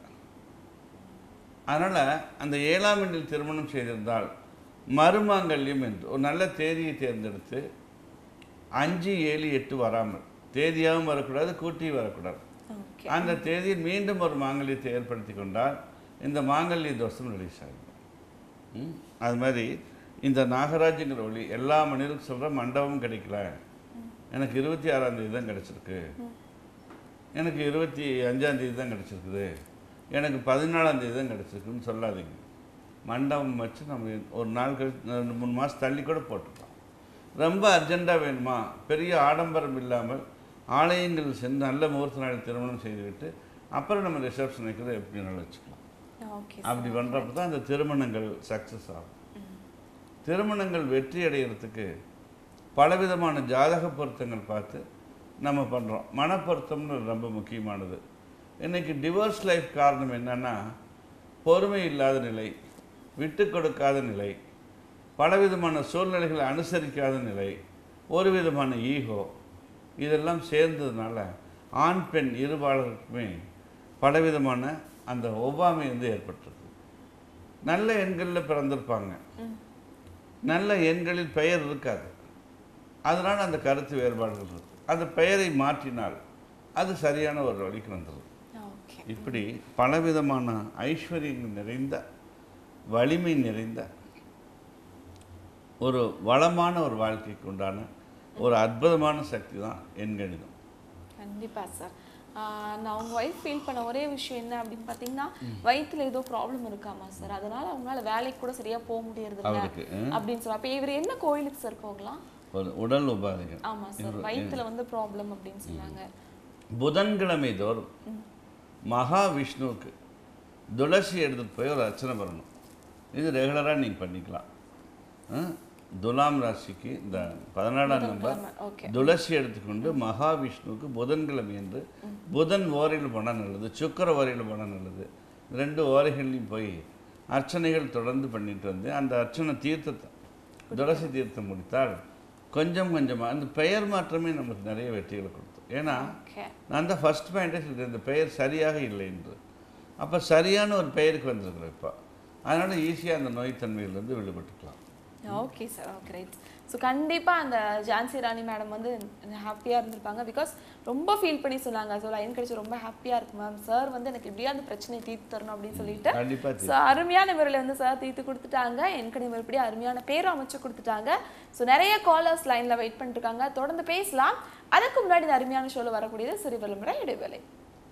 அதனால் அந்த ஏழாம் எண்ணில் திருமணம் செய்திருந்தால் மருமாங்கல்யம் என்று ஒரு நல்ல தேதியை தேர்ந்தெடுத்து அஞ்சு ஏழு எட்டு வராமல் தேதியாகவும் வரக்கூடாது கூட்டியும் வரக்கூடாது ஓகே அந்த தேதியில் மீண்டும் ஒரு மாங்கல்யத்தை ஏற்படுத்தி கொண்டால் இந்த மாங்கல்ய தோஷம் ரிலீஸ் ஆகும் ம்? அது மாதிரி இந்த நாகராஜுங்கிற ஒளி எல்லா மனிதருக்கும் சொல்கிற மண்டபம் கிடைக்கல எனக்கு இருபத்தி ஆறாம் தேதி தான் கிடச்சிருக்கு எனக்கு இருபத்தி அஞ்சாம் தேதி தான் கிடச்சிருக்குது எனக்கு பதினாலாம் தேதி தான் கிடச்சிருக்குன்னு சொல்லாதீங்க மண்டபம் வச்சு நம்ம ஒரு நாள் கழிச்சு ரெண்டு மூணு மாதம் தள்ளி கூட போட்டுக்கலாம் ரொம்ப அர்ஜெண்ட்டாக வேணுமா பெரிய ஆடம்பரம் இல்லாமல் ஆலயங்கள் சென்று நல்ல முகூர்த்த நாள் திருமணம் செய்துவிட்டு அப்புறம் நம்ம ரிசப்ஷன் வைக்கிறது எப்படி வேணாலும் வச்சுக்கலாம் ஓகே அப்படி பண்ணுறப்ப தான் அந்த திருமணங்கள் சக்ஸஸ் ஆகும் திருமணங்கள் வெற்றி அடைகிறதுக்கு பலவிதமான ஜாதக பொருத்தங்கள் பார்த்து நம்ம பண்ணுறோம் மனப்பொருத்தம்னு ரொம்ப முக்கியமானது இன்றைக்கி டிவோர்ஸ் லைஃப் காரணம் என்னென்னா பொறுமை இல்லாத நிலை விட்டு கொடுக்காத நிலை பலவிதமான சூழ்நிலைகளை அனுசரிக்காத நிலை ஒரு விதமான ஈகோ இதெல்லாம் சேர்ந்ததுனால ஆண் பெண் இருபாலருக்குமே பலவிதமான அந்த ஒவ்வாமை வந்து ஏற்பட்டிருக்கு நல்ல எண்களில் பிறந்திருப்பாங்க நல்ல எண்களில் பெயர் இருக்காது அதனால் அந்த கருத்து வேறுபாடுகள் இருக்கு அந்த பெயரை மாற்றினால் அது சரியான ஒரு வழிக்கு வந்துடும் ஓகே இப்படி பலவிதமான ஐஸ்வர்யங்கள் நிறைந்த வலிமை நிறைந்த ஒரு வளமான ஒரு வாழ்க்கைக்கு உண்டான ஒரு அற்புதமான சக்தி தான் எண்கணிதம் கண்டிப்பா சார் நான் உங்க ஒய்ஃப் ஃபீல் பண்ண ஒரே விஷயம் என்ன அப்படின்னு பார்த்தீங்கன்னா வயித்துல ஏதோ ப்ராப்ளம் இருக்காமா சார் அதனால அவங்களால வேலைக்கு கூட சரியா போக முடியறது இல்ல அவருக்கு ம், அப்படின்னு சொல்லி அப்ப இவர் என்ன கோயிலுக்கு சார் போகலாம் ஒரு உடல் உபாதைகள் ஆமா சார் வயித்துல வந்து ப்ராப்ளம் அப்படின்னு சொன்னாங்க புதன்கிழமை தோறும் மகாவிஷ்ணுவுக்கு துளசி எடுத்துட்டு போய் ஒரு அர்ச்சனை பண்ணணும் இது ரெகுலராக நீங்கள் பண்ணிக்கலாம் ஆ? துலாம் ராசிக்கு இந்த பதினாறாம் நம்பர் ஓகே துளசி எடுத்துக்கொண்டு மகாவிஷ்ணுவுக்கு புதன்கிழமை என்று புதன் ஓரையில் போனால் நல்லது சுக்கர ஓரையில் போனால் நல்லது ரெண்டு ஓரைகள்லையும் போய் அர்ச்சனைகள் தொடர்ந்து பண்ணிட்டு வந்து அந்த அர்ச்சனை தீர்த்தத்தை துளசி தீர்த்தம் முடித்தால் கொஞ்சம் கொஞ்சமாக அந்த பெயர் மாற்றமே நமக்கு நிறைய வெற்றிகளை கொடுத்தோம் ஏன்னா ஓகே நான் தான் ஃபஸ்ட் பாயிண்டே சொல்லிட்டேன் இந்த பெயர் சரியாக இல்லை என்று அப்போ சரியான ஒரு பெயருக்கு வந்திருக்கிறோம் இப்போ அதனால் ஈஸியாக அந்த நோய்த்தன்மையிலேருந்து விடுபட்டுக்கலாம் okay sir okay right so கண்டிப்பாக அந்த ஜான்சி ராணி மேடம் வந்து ஹாப்பியாக இருந்திருப்பாங்க பிகாஸ் ரொம்ப ஃபீல் பண்ணி சொன்னாங்க ஸோ லைன் கிடைச்சி ரொம்ப ஹாப்பியாக இருக்கு மேம் சார் வந்து எனக்கு எப்படியா அந்த பிரச்சனையை தீர்த்து தரணும் அப்படின்னு சொல்லிட்டு கண்டிப்பாக ஸோ அருமையான முறையில் வந்து சார் தீர்த்து கொடுத்துட்டாங்க எனக்கு மறுபடியும் அருமையான பேரும் அமைச்சு கொடுத்துட்டாங்க ஸோ நிறைய காலர்ஸ் லைனில் வெயிட் பண்ணிட்டு இருக்காங்க தொடர்ந்து பேசலாம் அதுக்கு முன்னாடி இந்த அருமையான ஷோவில் வரக்கூடியது சிறுவலுமுறை இடைவேளை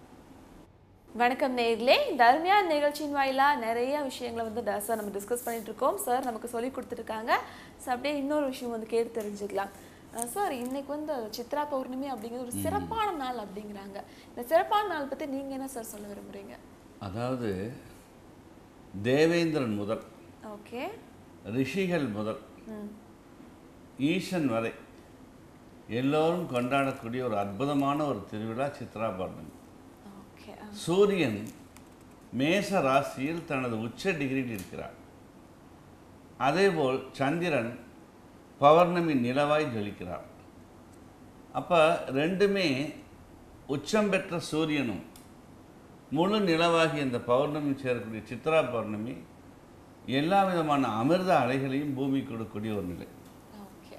வணக்கம் நேர்களே இந்த அருமையான நிகழ்ச்சியின் வாயிலா நிறைய விஷயங்களை வந்து ட- சார் நம்ம டிஸ்கஸ் பண்ணிட்டு இருக்கோம் சார் நமக்கு சொல்லி கொடுத்துருக்காங்க ஸோ அப்படியே இன்னொரு விஷயம் வந்து கேட்டு தெரிஞ்சுக்கலாம் அஹ் சார் இன்னைக்கு வந்து சித்ரா பௌர்ணமி அப்படிங்கிறது ஒரு சிறப்பான நாள் அப்படிங்கிறாங்க இந்த சிறப்பான நாள் பற்றி நீங்கள் என்ன சார் சொல்ல விரும்புறீங்க அதாவது தேவேந்திரன் முதல் ஓகே ரிஷிகள் முதல் ம் ஈசன் வரை எல்லோரும் கொண்டாடக்கூடிய ஒரு அற்புதமான ஒரு திருவிழா சித்ரா பௌர்ணமி ஓகே சூரியன் மேச ராசியில் தனது உச்ச டிகிரியில் இருக்கிறார் அதேபோல் சந்திரன் பௌர்ணமி நிலவாய் ஜொலிக்கிறார் அப்போ ரெண்டுமே உச்சம் பெற்ற சூரியனும் முழு நிலவாகி இந்த பௌர்ணமி சேரக்கூடிய சித்ரா பௌர்ணமி எல்லா விதமான அமிர்த அலைகளையும் பூமி கொடுக்கக்கூடிய ஒரு நிலை ஓகே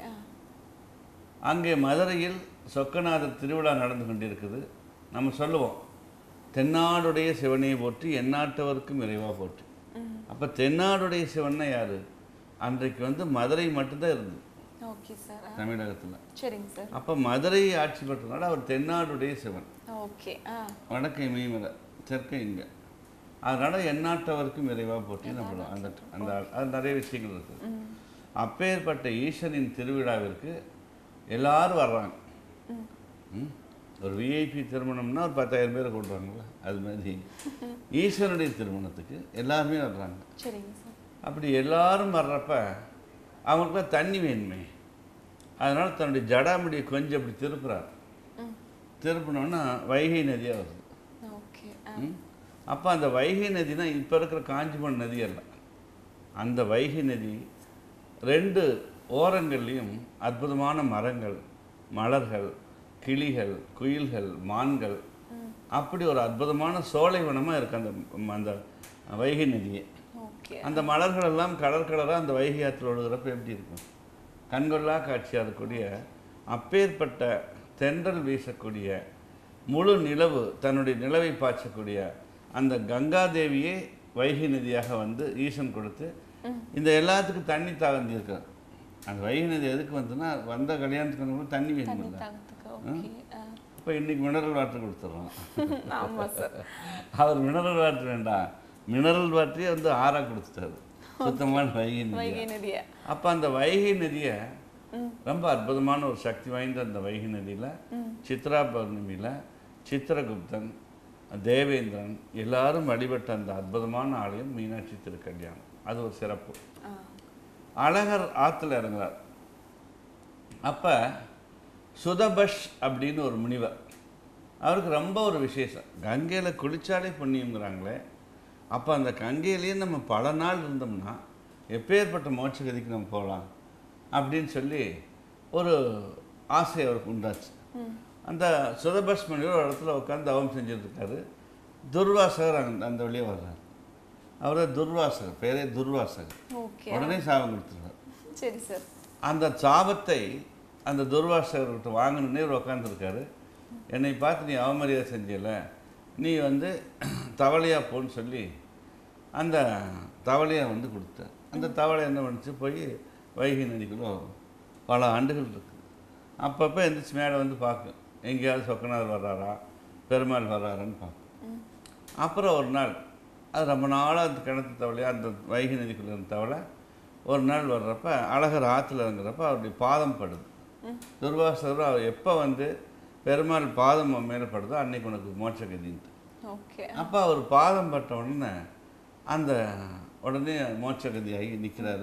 அங்கே மதுரையில் சொக்கநாதர் திருவிழா நடந்து கொண்டிருக்குது நம்ம சொல்லுவோம் தென்னாடுடைய சிவனை போற்றி எந்நாட்டவருக்கும் இறைவா போற்றி அப்போ தென்னாடுடைய சிவன்னா யார் அன்றைக்கு வந்து மதுரை மட்டும்தான் இருந்தது ஓகே சார் தமிழகத்தில் சரிங்க சார் அப்போ மதுரையை ஆட்சி பெற்றனால அவர் தென்னாடுடைய சிவன் ஓகே ஆ வடக்கை மீமலை தெற்கை இங்கே அதனால் எந்நாட்டவருக்கும் இறைவா போற்றி நம்ம அந்த அந்த அது நிறைய விஷயங்கள் இருக்குது அப்பேற்பட்ட ஈசனின் திருவிழாவிற்கு எல்லாரும் வர்றாங்க ம்? ஒரு விஐபி திருமணம்னா ஒரு பத்தாயிரம் பேரை கூட்டுறாங்களா அது மாதிரி ஈஸ்வரனுடைய திருமணத்துக்கு எல்லாருமே வர்றாங்க சரிங்க சார் அப்படி எல்லாரும் வர்றப்ப அவங்களுக்குலாம் தண்ணி வேணுமே அதனால் தன்னுடைய ஜடாமுடியை கொஞ்சம் அப்படி திருப்புறார் ம் திருப்பினோன்னா வைகை நதியாக வருது ஓகே ஆ அப்போ அந்த வைகை நதினா இப்போ இருக்கிற காஞ்சிபுரம் நதி அல்ல அந்த வைகை நதி ரெண்டு ஓரங்கள்லேயும் அற்புதமான மரங்கள் மலர்கள் கிளிகள் குயில்கள் மான்கள் அப்படி ஒரு அற்புதமான சோலைவனமாக இருக்குது அந்த அந்த வைகை நதியே ஓகே அந்த மலர்கள் எல்லாம் கலர் கலராக அந்த வைகை ஆற்றில் ஒழுகிறப்ப எப்படி இருக்கும் கண்கொள்ளா காட்சியாக இருக்கக்கூடிய அப்பேற்பட்ட தென்றல் வீசக்கூடிய முழு நிலவு தன்னுடைய நிலவை பாய்ச்சக்கூடிய அந்த கங்காதேவியே வைகை நதியாக வந்து ஈசன் கொடுத்து இந்த எல்லாத்துக்கும் தண்ணி தாழ்ந்து இருக்கார் அந்த வைகை நதி எதுக்கு வந்துன்னா வந்த கல்யாணத்துக்கு வந்தவங்களுக்கு தண்ணி தண்ணி வேணுமில்ல தாகத்துக்கு ஓகே ஆ இப்போ இன்னைக்கு மினரல் வாட்டர் கொடுத்துட்றோம் ஆமா சார் அவர் மினரல் வாட்டர் வேண்டாம் மினரல் வாட்டரே வந்து ஆறா கொடுத்துட்டாரு சுத்தமான வைகை நதி வைகை நதியை அப்போ அந்த வைகை நதியை ம். ரொம்ப அற்புதமான ஒரு சக்தி வாய்ந்த அந்த வைகை நதியில் சித்ரா பௌர்ணமியில் சித்திரகுப்தன் தேவேந்திரன் எல்லாரும் வழிபட்ட அந்த அற்புதமான ஆலயம் மீனாட்சி திருக்கல்யாணம் அது ஒரு சிறப்பு ஆ அழகர் ஆற்றுல இறங்குறார் அப்போ சுதபஷ் அப்படின்னு ஒரு முனிவர் அவருக்கு ரொம்ப ஒரு விசேஷம் கங்கையில் குளிச்சாலே புண்ணியங்கிறாங்களே அப்போ அந்த கங்கையிலேயே நம்ம பல நாள் இருந்தோம்னா எப்பேற்பட்ட மோட்சகதிக்கு நம்ம போகலாம் அப்படின்னு சொல்லி ஒரு ஆசை அவருக்கு உண்டாச்சு அந்த சுதபஷ் முனிவர் ஒரு இடத்துல உட்காந்து தவம் செஞ்சுட்டு இருக்காரு துர்வாசகர் அந்த அந்த வழியே வர்றார் அவர் தான் துர்வாசகர் பேரே துர்வாசகர் ஓகே உடனே சாபம் கொடுத்துருவார் சரி சார் அந்த சாபத்தை அந்த துர்வாசகர்கிட்ட வாங்கணுன்னே இவர் உட்காந்துருக்காரு என்னை பார்த்து நீ அவமரியாதை செஞ்சல நீ வந்து தவளையா போன்னு சொல்லி அந்த தவளையா வந்து கொடுத்த அந்த தவளை என்ன பண்ணுச்சு போய் வைகை நதிக்குள்ள பல ஆண்டுகள் இருக்குது அப்பப்போ எந்திரிச்சு மேலே வந்து பார்க்கும் எங்கேயாவது சொக்கநாதர் வர்றாரா பெருமாள் வர்றாரான்னு பார்க்கும் அப்புறம் ஒரு நாள் அது ரொம்ப நாளாக அந்த கிணத்து தவளையா அந்த வைகை நதிக்குள்ள இருந்த தவளை ஒரு நாள் வர்றப்ப அழகர் ஆற்றுல இறங்குறப்ப அவருடைய பாதம் படுது துர்வாசர் அவர் எப்போ வந்து பெருமாள் பாதம் உன் மேலே படுதோ அன்னைக்கு உனக்கு மோட்சகதின்ட்டு ஓகே அப்போ அவர் பாதம் பட்ட உடனே அந்த உடனே மோட்சகதி ஆகி நிற்கிறாரு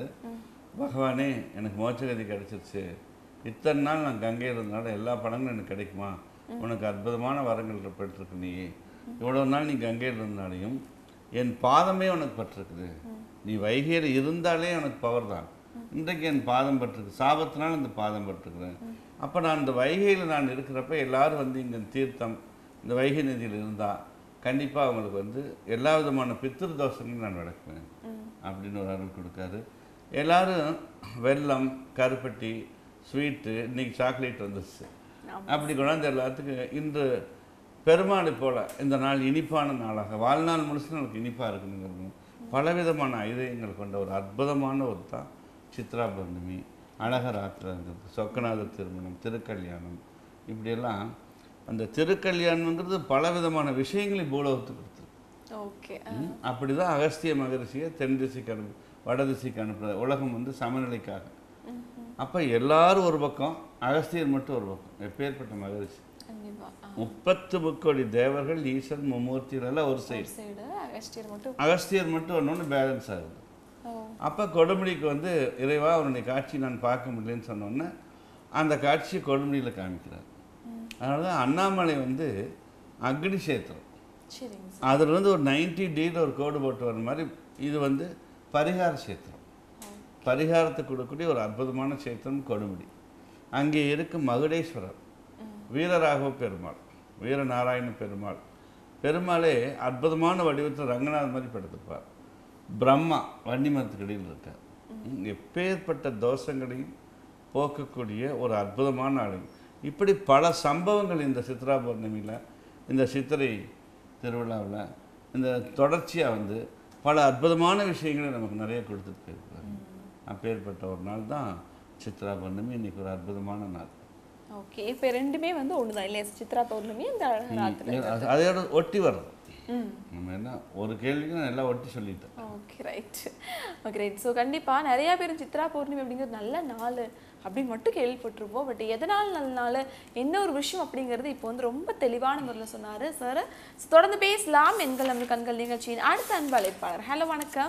பகவானே எனக்கு மோட்சகதி கிடைச்சிருச்சு இத்தனை நாள் நான் கங்கையில் இருந்தனால எல்லா படங்களும் எனக்கு கிடைக்குமா உனக்கு அற்புதமான வரங்கள் பெற்றிருக்கு நீ இவ்வளோ நாள் நீ கங்கையில் இருந்தாலையும் என் பாதமே உனக்கு பட்டிருக்குது நீ வைகையில் இருந்தாலே உனக்கு பவர் தான் இன்றைக்கு என் பாதம் பட்டிருக்கு சாபத்தினால் இந்த பாதம் பட்டிருக்கிறேன் அப்போ நான் இந்த வைகையில் நான் இருக்கிறப்ப எல்லாரும் வந்து இங்கே தீர்த்தம் இந்த வைகை நதியில் இருந்தால் கண்டிப்பாக அவங்களுக்கு வந்து எல்லா விதமான பித்திரு தோஷங்களையும் நான் விளக்குவேன் அப்படின்னு ஒரு அருள் கொடுக்காரு எல்லாரும் வெல்லம் கருப்பட்டி ஸ்வீட்டு இன்னைக்கு சாக்லேட் வந்துருச்சு அப்படி கொண்டாந்து எல்லாத்துக்கும் இன்று பெருமாளை போல இந்த நாள் இனிப்பான நாளாக வாழ்நாள் முழுசும் நமக்கு இனிப்பாக இருக்கணுங்கிறது பலவிதமான ஐதயங்கள் கொண்ட ஒரு அற்புதமான ஒரு தான் சித்ரா பௌர்ணமி அழகர் ஆத்திரங்கிறது சொக்கநாதர் திருமணம் திருக்கல்யாணம் இப்படியெல்லாம் அந்த திருக்கல்யாணம்ங்கிறது பலவிதமான விஷயங்களை பூலோகத்துக்கு கொடுத்துருக்கு ஓகே ம், அப்படிதான் அகஸ்திய மகரிஷியை தென் திசைக்கு அனுப்பு வட திசைக்கு அனுப்புற உலகம் வந்து சமநிலைக்காக அப்போ எல்லாரும் ஒரு பக்கம் அகஸ்தியர் மட்டும் ஒரு பக்கம் எப்பேற்பட்ட மகரிஷி கண்டிப்பா ஆ. முப்பத்து முக்கோடி தேவர்கள் ஈசன் மும்மூர்த்திகள் எல்லாம் ஒரு சைடு சைடு அகஸ்டியர் மட்டும் அகஸ்தியர் மட்டும் ஒன்று பேலன்ஸ் ஆகுது ஓ அப்போ கொடுமுடிக்கு வந்து இறைவா அவருடைய காட்சி நான் பார்க்க முடியலன்னு சொன்னோன்னே அந்த காட்சியை கொடுமுடியில் காமிக்கிறார் அதனால தான் அண்ணாமலை வந்து அக்னி சேத்திரம் சரிங்க சார் அதுல இருந்து ஒரு நைன்டி டியில் ஒரு கோடு போட்டு வர மாதிரி இது வந்து பரிகார சேத்திரம் பரிகாரத்தை கொடுக்கக்கூடிய ஒரு அற்புதமான சேத்திரம் கொடுமுடி அங்கே இருக்கும் மகுடேஸ்வரர் வீரராகவ பெருமாள் வீரநாராயண பெருமாள் பெருமாளே அற்புதமான வடிவத்தில் ரங்கநாதர் மாதிரி படுத்திருப்பார் பிரம்மா வன்னிமரத்துக்கடியில் இருக்கார் ம், எப்பேற்பட்ட தோஷங்களையும் போக்கக்கூடிய ஒரு அற்புதமான ஆளு இப்படி பல சம்பவங்கள் இந்த சித்ரா பௌர்ணமியில் இந்த சித்திரை திருவிழாவில் இந்த தொடர்ச்சியாக வந்து பல அற்புதமான விஷயங்களை நமக்கு நிறைய கொடுத்துட்டு போயிருக்காரு அப்பேற்பட்ட ஒரு நாள் தான் சித்ரா பௌர்ணமி இன்னைக்கு ஒரு அற்புதமான நாள் ஓகே இப்போ ரெண்டுமே வந்து ஒண்ணுதான் இல்லையா சித்ரா பௌர்ணமி இந்த அழகராத்துல அது- அதோட ஒட்டி வருது ம் நம்ம என்ன ஒரு கேள்விக்கு நான் எல்லாம் ஒட்டி சொல்லிட்டேன் okay right okay right so கண்டிப்பாக நிறைய பேர் சித்ரா பௌர்ணமி அப்படிங்கிறது நல்ல நாள் அப்படின்னு மட்டும் கேள்விப்பட்டிருப்போம் பட் எதனால் நல்ல நாள் என்ன ஒரு விஷயம் அப்படிங்கிறது இப்போ வந்து ரொம்ப தெளிவான முறையில் சொன்னார் சார் தொடர்ந்து பேசலாம் எண்கள் நம்ம கண்கள் நிகழ்ச்சியின் அடுத்த அன்பு அழைப்பாளர் ஹலோ வணக்கம்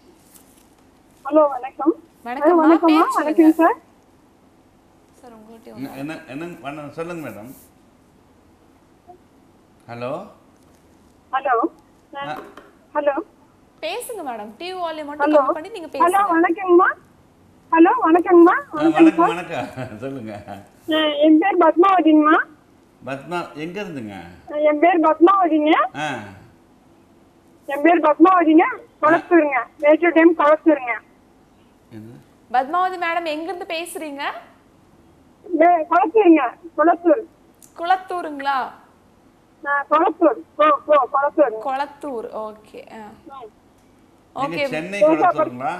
ஹலோ வணக்கம் வணக்கம் வணக்கம்மா வணக்கம் சார் சார் உங்கள்கிட்ட என்ன- என்ன என்ன வணக்கம் சொல்லுங்க மேடம் ஹலோ ஹலோ ஹலோ பேசுங்க மேடம் டிவி வால்யூம் மட்டும் ஹலோ கம்மி பண்ணி நீங்க ஹலோ பேசுங்க வணக்கங்கம்மா ஹலோ வணக்கங்கம்மா வணக்கம் வணக்கம் சொல்லுங்க அஹ் என் பேர் பத்மாவதிங்கம்மா பத்மா எங்க இருந்துங்க அஹ் என் பேர் பத்மாவதிங்க ஆ என் பேர் பத்மாவதிங்க குளத்தூருங்க மேட்டூர் டைம் குளத்தூருங்க என்ன பத்மாவதி மேடம் எங்கிருந்து பேசுறீங்க வே- குளத்தூருங்க குளத்தூர் குளத்தூருங்களா அஹ் குளத்தூர் ஓ ஓ குளத்தூர் குளத்தூர் ஓகே ம். நீங்க ஓகே சென்னை கொடுத்துருங்களா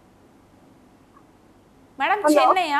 மேடம் சென்னையா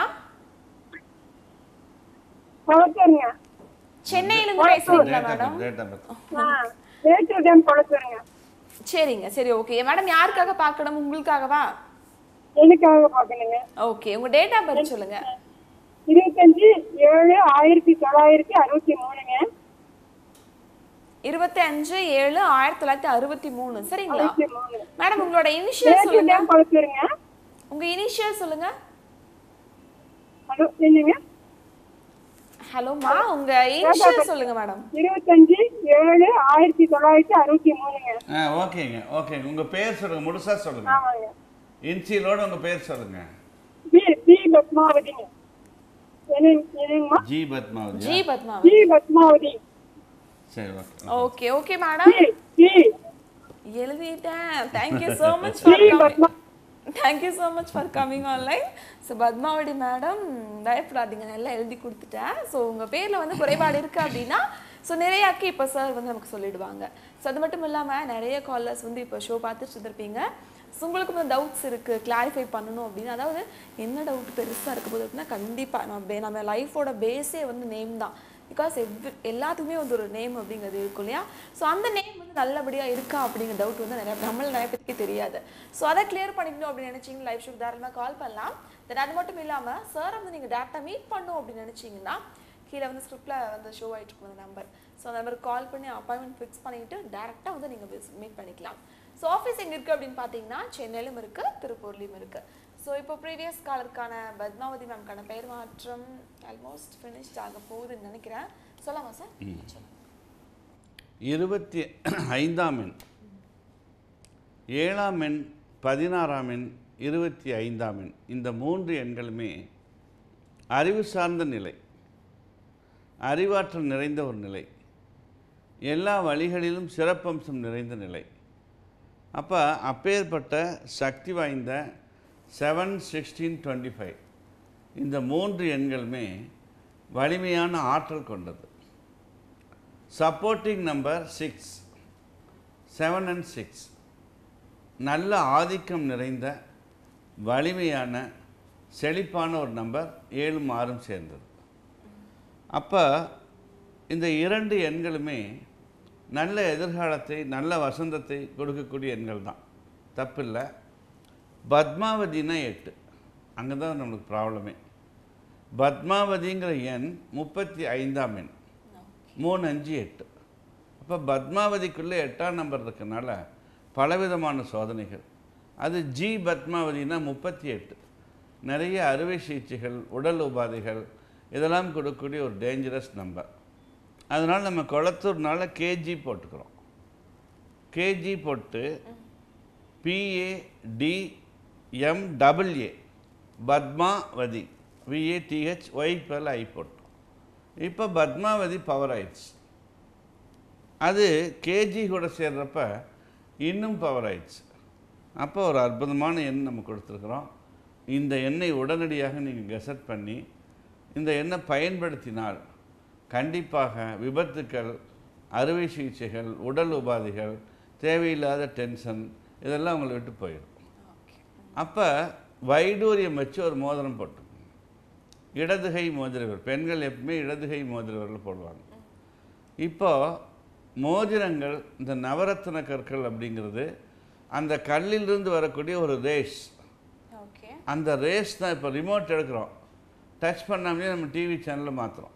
குளத்தூருங்க சென்னையில இருந்து பேசுறீங்களா date madam of date of birth அஹ் மேட்டூர் டைம் குளத்தூருங்க சரிங்க சரி ஓகே மேடம் யாருக்காக பார்க்கணும் உங்களுக்காகவா எனக்காக பார்க்கணுங்க ஓகே உங்க டேட் ஆஃப் பர்த் சொல்லுங்க இருபத்தஞ்சு ஏழு ஆயிரத்தி தொள்ளாயிரத்தி அறுபத்தி மூணுங்க இருபத்தி அஞ்சு ஏழு ஆயிரத்தி தொள்ளாயிரத்தி அறுபத்தி மூணு சரிங்களா அறுபத்தி மூணு மேடம் உங்களோட இனிஷியல் மேட்டூர் சொல்லுங்க டைம் குளத்தூருங்க உங்க இனிஷியல் சொல்லுங்க ஹலோ என்னங்க ஹலோமா உங்க இனிஷியல் சொல்லுங்க மேடம் இருபத்தஞ்சு ஏழு ஆயிரத்தி தொள்ளாயிரத்தி அறுபத்தி மூணுங்க ஆ ஓகேங்க ஓகேங்க உங்க பேர் சொல்லுங்க முழுசா சொல்லுங்க ஆமாங்க இன்சியலோட உங்க பேர் சொல்லுங்க பி பி பத்மாவதிங்க என்ன என்னங்கம்மா G Padmavathi G Padmavathi P Padmavathi சரி okay okay okay madam P P எழுதிட்டேன் thank you so much P for Padma thank you so much for coming online so Padmavathi madam பயப்படாதீங்க நான் எல்லாம் எழுதி கொடுத்துட்டேன் ஸோ உங்கள் பேரில் வந்து குறைபாடு இருக்குது அப்படின்னா ஸோ நிறையாக்கி இப்போ சார் வந்து நமக்கு சொல்லிடுவாங்க ஸோ அது மட்டும் இல்லாமல் நிறைய காலர்ஸ் வந்து இப்போ ஷோ பார்த்துட்டு இருந்திருப்பீங்க ஸோ உங்களுக்கு வந்து டவுட்ஸ் இருக்குது கிளாரிஃபை பண்ணணும் அப்படின்னு அதாவது என்ன டவுட் பெருசாக இருக்க போகுது அப்படின்னா கண்டிப்பாக நம்ம நம்ம லைஃபோட பேஸே வந்து நேம் தான் பிகாஸ் எவ்ரி எல்லாத்துக்குமே வந்து ஒரு நேம் அப்படிங்கிறது இருக்கும் இல்லையா ஸோ அந்த நேம் வந்து நல்லபடியாக இருக்கா அப்படிங்கிற டவுட் வந்து நிறைய நம்மள நிறைய பேருக்கு தெரியாது ஸோ அதை கிளியர் பண்ணிக்கணும் அப்படின்னு நினச்சிங்கன்னா லைவ் ஷோக்கு தாராளமாக கால் பண்ணலாம் தென் அது மட்டும் இல்லாமல் சார் வந்து நீங்கள் டேரெக்டாக மீட் பண்ணணும் அப்படின்னு நினச்சிங்கன்னா கீழே வந்து ஸ்கிரிப்டில் வந்து ஷோ ஆகிட்டு இருக்கும் அந்த நம்பர் ஸோ அந்த நம்பருக்கு கால் பண்ணி அப்பாயின்மெண்ட் ஃபிக்ஸ் பண்ணிட்டு டேரெக்டாக வந்து நீங்கள் மீட் பண்ணிக்கலாம் ஸோ ஆஃபீஸ் எங்கே இருக்குது அப்படின்னு பார்த்தீங்கன்னா சென்னையிலும் இருக்குது திருப்பூர்லேயும் இருக்குது ஸோ இப்போ ப்ரீவியஸ் காலருக்கான பத்மாவதி மேம்க்கான பெயர் மாற்றம் ஆல்மோஸ்ட் ஃபினிஷ்ட் ஆக போகுதுன்னு நினைக்கிறேன் சொல்லாமா சார் இருபத்தி ஐந்தாம் எண் ஏழாம் எண் பதினாறாம் எண் இருபத்தி ஐந்தாம் எண் இந்த மூன்று எண்களுமே அறிவு சார்ந்த நிலை அறிவாற்றல் நிறைந்த ஒரு நிலை எல்லா வழிகளிலும் சிறப்பம்சம் நிறைந்த நிலை அப்போ அப்பேற்பட்ட சக்தி வாய்ந்த செவன் சிக்ஸ்டீன் டுவெண்ட்டி ஃபைவ் இந்த மூன்று எண்களுமே வலிமையான ஆற்றல் கொண்டது supporting number six seven and six நல்ல ஆதிக்கம் நிறைந்த வலிமையான செழிப்பான ஒரு நம்பர் ஏழும் ஆறும் சேர்ந்தது அப்போ இந்த இரண்டு எண்களுமே நல்ல எதிர்காலத்தை நல்ல வசந்தத்தை கொடுக்கக்கூடிய எண்கள் தான் தப்பில்லை பத்மாவதினா எட்டு அங்கே தான் நம்மளுக்கு ப்ராப்ளமே பத்மாவதிங்கிற எண் முப்பத்தி ஐந்தாம் எண் மூணு அஞ்சு எட்டு அப்போ பத்மாவதிக்குள்ளே எட்டாம் நம்பர் இருக்கனால பலவிதமான சோதனைகள் அது ஜி பத்மாவதினா முப்பத்தி எட்டு நிறைய அறுவை சிகிச்சைகள் உடல் உபாதைகள் இதெல்லாம் கொடுக்கக்கூடிய ஒரு டேஞ்சரஸ் நம்பர் அதனால் நம்ம குளத்தூர்னால கேஜி போட்டுக்கிறோம் கேஜி போட்டு பிஏடிஎம்டபிள்ஏ பத்மாவதி விஏடிஹெச் ஒய் பில் ஐ போட்டோம் இப்போ பத்மாவதி பவர் ஆயிடுச்சு அது கேஜி கூட சேர்றப்ப இன்னும் பவர் ஆயிடுச்சு அப்போ ஒரு அற்புதமான எண் நம்ம கொடுத்துருக்குறோம் இந்த எண்ணை உடனடியாக நீங்கள் கெசட் பண்ணி இந்த எண்ணை பயன்படுத்தினால் கண்டிப்பாக விபத்துக்கள் அறுவை சிகிச்சைகள் உடல் உபாதைகள் தேவையில்லாத டென்ஷன் இதெல்லாம் உங்களை விட்டு போயிடும் ஓகே அப்போ வைடூரியம் வச்சு ஒரு மோதிரம் போட்டு இடதுகை மோதிரவர் பெண்கள் எப்பவுமே இடதுகை மோதிரவர்கள் போடுவாங்க இப்போ மோதிரங்கள் இந்த நவரத்ன கற்கள் அப்படிங்கிறது அந்த கல்லிலிருந்து வரக்கூடிய ஒரு ரேஸ் ஓகே அந்த ரேஸ் தான் இப்போ ரிமோட் எடுக்கிறோம் டச் பண்ணாமலே நம்ம டிவி சேனலில் மாற்றுறோம்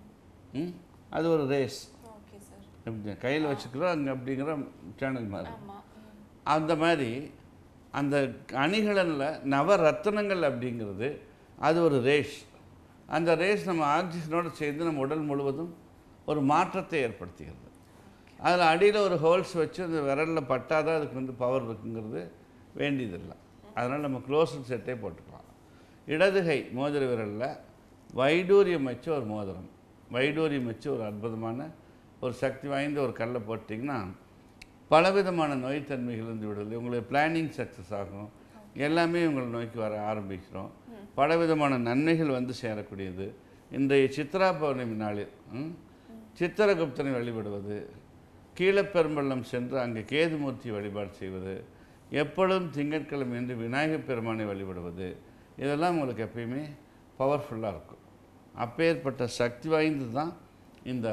ம் அது ஒரு ரேஸ் ஓகே சார் எப்படி கையில் வச்சுக்கிறோம் அங்கே அப்படிங்கிற சேனல் மாதிரி ஆமா அந்த மாதிரி அந்த அணிகலனில் நவரத்னங்கள் அப்படிங்கிறது அது ஒரு ரேஸ் அந்த ரேஸ் நம்ம ஆக்சிஜனோடு சேர்ந்து நம்ம உடல் முழுவதும் ஒரு மாற்றத்தை ஏற்படுத்துகிறது அதில் அடியில் ஒரு ஹோல்ஸ் வச்சு அந்த விரலில் பட்டாதான் அதுக்கு வந்து பவர் இருக்குங்கிறது வேண்டியதில்லை அதனால் நம்ம க்ளோஸ்டு செட்டே போட்டுக்கலாம் இடதுகை மோதிர விரலில் வைடூரியம் வச்சு ஒரு மோதிரம் வைடூரியம் வச்சு ஒரு அற்புதமான ஒரு சக்தி வாய்ந்த ஒரு கல்லை போட்டிங்கன்னா பலவிதமான நோய்த்தன்மைகள் விடுதலை உங்களுக்கு பிளானிங் சக்ஸஸ் ஆகும் எல்லாமே உங்கள் நோய்க்கு வர ஆரம்பிக்கிறோம் பலவிதமான நன்மைகள் வந்து சேரக்கூடியது இன்றைய சித்ரா பௌர்ணமி நாளில் ம், சித்திரகுப்தனை வழிபடுவது கீழப்பெரும்பள்ளம் சென்று அங்கே கேதுமூர்த்தி வழிபாடு செய்வது எப்பொழுதும் திங்கட்கிழமை என்று விநாயகப் பெருமானை வழிபடுவது இதெல்லாம் உங்களுக்கு எப்பயுமே பவர்ஃபுல்லாக இருக்கும் அப்பேற்பட்ட சக்தி வாய்ந்தது தான் இந்த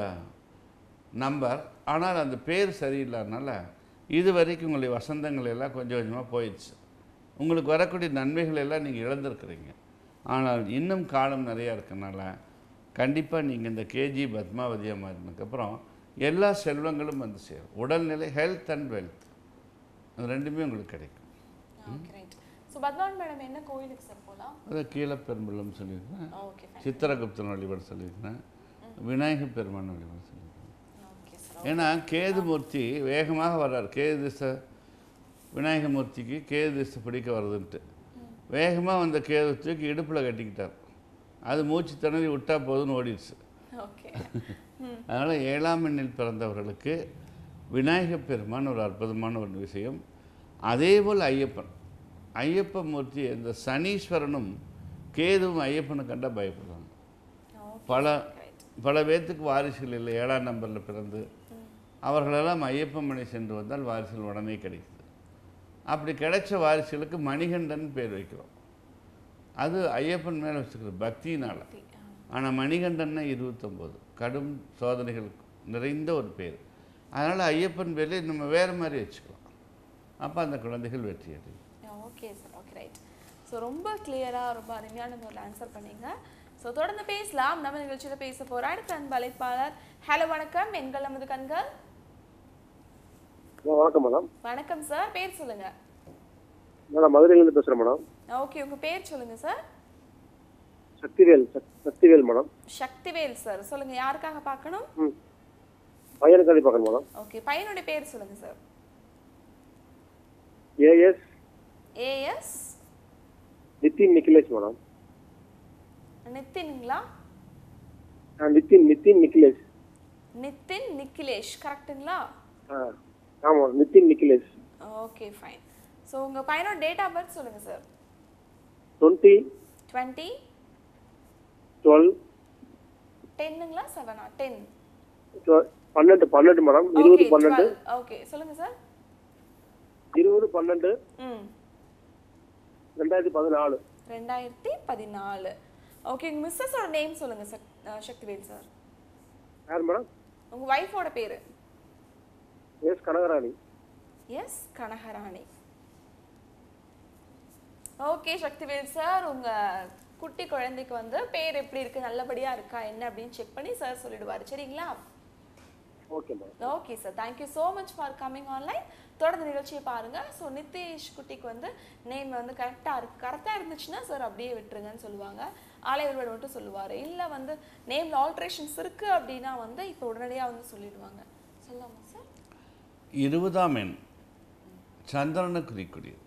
நம்பர் ஆனால் அந்த பேர் சரியில்லாதனால இது வரைக்கும் உங்களுடைய வசந்தங்கள் எல்லாம் கொஞ்சம் கொஞ்சமாக போயிடுச்சு உங்களுக்கு வரக்கூடிய நன்மைகள் எல்லாம் நீங்கள் இழந்திருக்கிறீங்க ஆனால் இன்னும் காலம் நிறையா இருக்கனால கண்டிப்பாக நீங்கள் இந்த கேஜி பத்மாவதியாக மாறினதுக்கப்புறம் எல்லா செல்வங்களும் வந்து சேரும் உடல்நிலை ஹெல்த் அண்ட் வெல்த் அது ரெண்டுமே உங்களுக்கு கிடைக்கும் okay right so Padmavan madam என்ன கோயிலுக்கு சார் போகலாம் அதை கீழே பெரும்பள்ளம் சொல்லியிருக்கேன் ஓகே ஃபைன் சித்திரகுப்தன் வழிபாடு சொல்லியிருக்கேன் விநாயகர் பெருமான் வழிபாடு சொல்லியிருக்கேன் ஓகே சார் ஏன்னா கேதுமூர்த்தி வேகமாக வர்றார் கேது திசை விநாயகமூர்த்திக்கு கேது திசை பிடிக்க வருதுன்ட்டு வேகமாக வந்த கேது தூக்கி இடுப்பில் கட்டிக்கிட்டார் அது மூச்சு திணறி விட்டா போதுன்னு ஓடிடுச்சு ஓகே அதனால் ஏழாம் எண்ணில் பிறந்தவர்களுக்கு விநாயகப் பெருமான் ஒரு அற்புதமான ஒரு விஷயம் அதேபோல் ஐயப்பன் ஐயப்ப மூர்த்தி இந்த சனீஸ்வரனும் கேதுவும் ஐயப்பனை கண்டா பயப்படுறாங்க பல பல பேர்த்துக்கு வாரிசுகள் இல்லை ஏழாம் நம்பரில் பிறந்து அவர்களெல்லாம் ஐயப்பன் சென்று வந்தால் வாரிசுகள் உடனே கிடைக்குது அப்படி கிடைச்ச வாரிசுகளுக்கு மணிகண்டன் பேர் வைக்கிறோம் அது ஐயப்பன் மேலே வச்சுக்கிற பக்தியினால் ஆனால் மணிகண்டன்னா இருபத்தொம்போது கடும் சோதனைகள் நிறைந்த ஒரு பேர் அதனால் ஐயப்பன் பேர்ல நம்ம வேறு மாதிரி வச்சுக்கலாம் அப்போ அந்த குழந்தைகள் வெற்றி அடையும் okay sir okay right so ரொம்ப கிளியராக ரொம்ப அருமையான முறையில் ஆன்சர் பண்ணீங்க ஸோ தொடர்ந்து பேசலாம் நம்ம நிகழ்ச்சியில் பேச போகிற அடுத்த அன்பு அழைப்பாளர் ஹலோ வணக்கம் எண்கள் நமது கண்கள் வணக்கம் மேடம் வணக்கம் சார் பேர் சொல்லுங்க மேடம் மதுரையிலேருந்து பேசுகிறேன் மேடம் ஓகே உங்க பேர் சொல்லுங்க சார் சக்திவேல் சக்- சக்திவேல் மேடம் சக்திவேல் சார் சொல்லுங்க யாருக்காக பார்க்கணும் ம் பையனுக்காண்டி பார்க்கணும் மேடம் ஓகே பையனுடைய பேர் சொல்லுங்க sir AS AS Nithin Nikhilesh madam நித்தின்ங்களா ஆ, நிதின் நிதின் நிக்கிலேஷ் நித்தின் நிக்கிலேஷ் கரெக்ட்டுங்களா ஆ ஆமாம் Nithin Nikhilesh okay fine so உங்க பையனோட டேட் ஆஃப் பர்த் சொல்லுங்க சார் டுவெண்ட்டி டுவெண்ட்டி டுவெல் டென்னுங்களா செவனா டென் பன்னெண்டு பன்னெண்டு மேடம் இருபது பன்னெண்டு ஓகே சொல்லுங்க சார் இருபது பன்னெண்டு ம் ரெண்டாயிரத்தி பதினாலு ரெண்டாயிரத்தி பதினாலு ஓகே உங்க மிஸ்ஸஸோட நேம் சொல்லுங்க சார் அஹ், சக்திவேல் சார் யார் மேடம் உங்க ஒய்ஃபோட பேரு yes Kanakarani yes Kanakarani okay Sakthivel sir உங்க குட்டி குழந்தைக்கு வந்து பேர் எப்படி இருக்கு நல்லபடியா இருக்கா என்ன அப்படின்னு செக் பண்ணி சார் சொல்லிடுவாரு சரிங்களா okay madam okay sir thank you so much for coming online தொடர்ந்து நிகழ்ச்சியை பாருங்க ஸோ நித்தேஷ் குட்டிக்கு வந்து நேம் வந்து கரெக்டாக இருக்கு கரெக்டாக இருந்துச்சுன்னா சார் அப்படியே விட்டுருங்கன்னு சொல்லுவாங்க ஆலையர்வேடு மட்டும் சொல்லுவார் இல்லை வந்து நேமில் ஆல்ட்ரேஷன்ஸ் இருக்கு அப்படின்னா வந்து இப்போ உடனடியாக வந்து சொல்லிடுவாங்க சொல்லாமா சார் இருபதாம் எண் சந்திரனை குறிக்கூடியது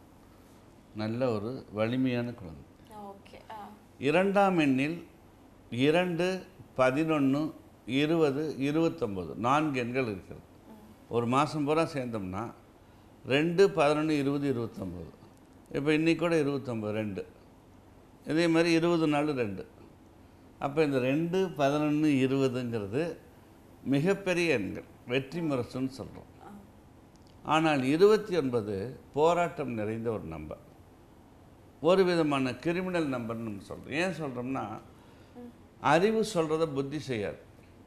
நல்ல ஒரு வலிமையான குழந்தை ஓகே இரண்டாம் எண்ணில் இரண்டு பதினொன்று இருபது இருபத்தொம்போது நான்கு எண்கள் இருக்கிறது ஒரு மாதம் பூரா சேர்ந்தோம்னா ரெண்டு பதினொன்று இருபது இருபத்தொம்போது இப்போ இன்னைக்கு கூட இருபத்தொம்போது ரெண்டு இதே மாதிரி இருபது நாள் ரெண்டு அப்போ இந்த ரெண்டு பதினொன்று இருபதுங்கிறது மிகப்பெரிய எண்கள் வெற்றி முரசுன்னு சொல்கிறோம் ஆனால் இருபத்தி ஒன்பது போராட்டம் நிறைந்த ஒரு நம்பர் ஒரு விதமான கிரிமினல் நம்பர்னு நம்ம சொல்கிறோம் ஏன் சொல்கிறோம்னா அறிவு சொல்கிறத புத்தி செய்யாது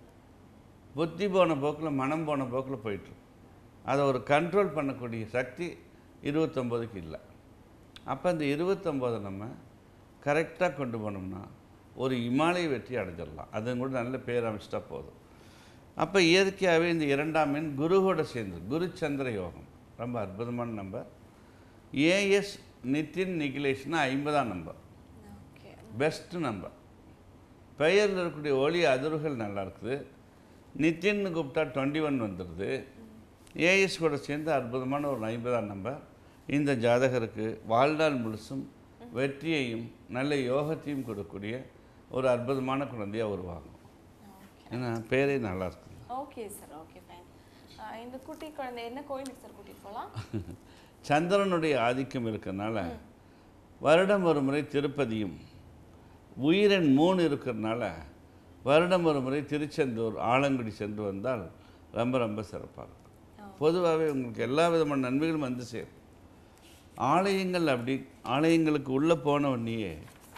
புத்தி போன போக்கில் மனம் போன போக்கில் போயிட்டுருக்கு அதை ஒரு கண்ட்ரோல் பண்ணக்கூடிய சக்தி இருபத்தொம்போதுக்கு இல்லை அப்போ இந்த இருபத்தொம்போதை நம்ம கரெக்டாக கொண்டு போனோம்னா ஒரு இமாலய வெற்றி அடைஞ்சிடலாம் அது கூட நல்ல பேர் அமைச்சிட்டா போதும் அப்போ இயற்கையாகவே இந்த இரண்டாம் எண் குருவோட சேர்ந்து குரு சந்திர யோகம் ரொம்ப அற்புதமான நம்பர் ஏஎஸ் நிதின் நிகிலேஷ்னா ஐம்பதாம் நம்பர் ஓகே பெஸ்ட்டு நம்பர் பெயரில் இருக்கக்கூடிய ஒளி அதிர்வுகள் நல்லா இருக்குது நித்தின்னு கூப்பிட்டா டுவெண்ட்டி ஒன் வந்துடுது ஏஎஸ் கூட சேர்ந்து அற்புதமான ஒரு ஐம்பதாம் நம்பர் இந்த ஜாதகருக்கு வாழ்நாள் முழுசும் வெற்றியையும் நல்ல யோகத்தையும் கொடுக்கக்கூடிய ஒரு அற்புதமான குழந்தையாக உருவாகும் ஏன்னா பேரே நல்லா இருக்குது ஓகே சார் ஓகே ஃபைன் இந்த குட்டி குழந்தை என்ன கோயிலுக்கு சார் கூட்டிட்டு போகலாம் சந்திரனுடைய ஆதிக்கம் இருக்கறனால வருடம் ஒரு முறை திருப்பதியும் உயிரெண் மூணு இருக்கிறதுனால வருடம் ஒரு முறை திருச்செந்தூர் ஆலங்குடி சென்று வந்தால் ரொம்ப ரொம்ப சிறப்பாக இருக்கும் பொதுவாகவே உங்களுக்கு எல்லா விதமான நன்மைகளும் வந்து சேரும் ஆலயங்கள் அப்படி ஆலயங்களுக்கு உள்ளே போன உடனேயே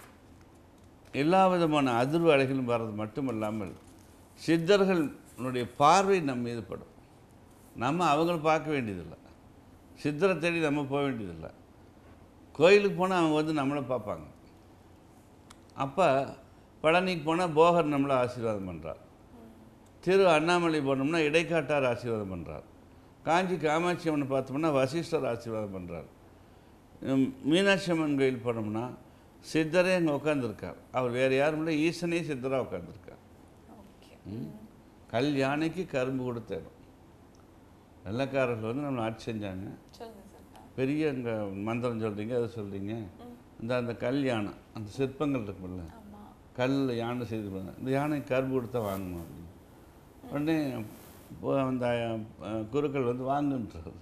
எல்லா விதமான அதிர்வு அலைகளும் வர்றது மட்டுமல்லாமல் சித்தர்களுடைய பார்வை நம்ம மீது படும் நம்ம அவங்கள பார்க்க வேண்டியதில்லை சித்தரை தேடி நம்ம போக வேண்டியதில்லை கோயிலுக்கு போனால் அவங்க வந்து நம்மளை பார்ப்பாங்க அப்போ பழனிக்கு போனால் போகர் நம்மளை ஆசீர்வாதம் பண்ணுறார் திரு அண்ணாமலை போனோம்னா இடைக்காட்டார் ஆசீர்வாதம் பண்ணுறார் காஞ்சி காமாட்சி அம்மனை பார்த்தோம்னா வசிஷ்டர் ஆசீர்வாதம் பண்ணுறார் மீனாட்சி அம்மன் கோயில் போனோம்னா சித்தரே அங்கே உட்காந்துருக்கார் அவர் வேறு யாரும் இல்லை ஈசனே சித்தராக உட்காந்துருக்கார் ஓகே கல் யானைக்கு கரும்பு கொடுத்த இடம் வெள்ளக்காரர்கள் வந்து நம்மளை ஆட்சி செஞ்சாங்க சொல்லுங்க சார் பெரிய அங்கே மந்திரம் சொல்கிறீங்க அதை சொல்கிறீங்க இந்த அந்த கல் யானை அந்த சிற்பங்கள் இருக்குல்ல ஆமா கல் யானை செய்து கொடுங்க. இந்த யானை கரும்பு கொடுத்தா வாங்கணும் அப்படின்னு உடனே இப்போ அந்த அஹ், குருக்கள் வந்து வாங்குன்றது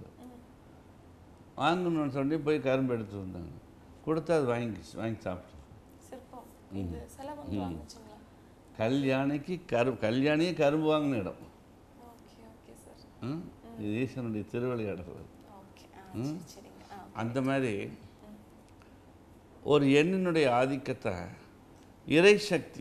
வாங்கணும்னு சொல்லி போய் கரும்பு எடுத்து வந்தாங்க கொடுத்தா அது வாங்கி வாங்கி சாப்பிட்டு சிற்பம் இது சிலை வந்து வாங்குச்சுங்களா கல் யானைக்கு கரு கல்யாணியே கரும்பு வாங்கின இடம் ஓகே ஓகே சார் ம்? இது ஈஸ்வரனுடைய திருவிளையாடல் அது. ஓகே ஆ சரி சரிங்க ஆ அந்த மாதிரி ஒரு எண்ணினுடைய ஆதிக்கத்தை இறை சக்தி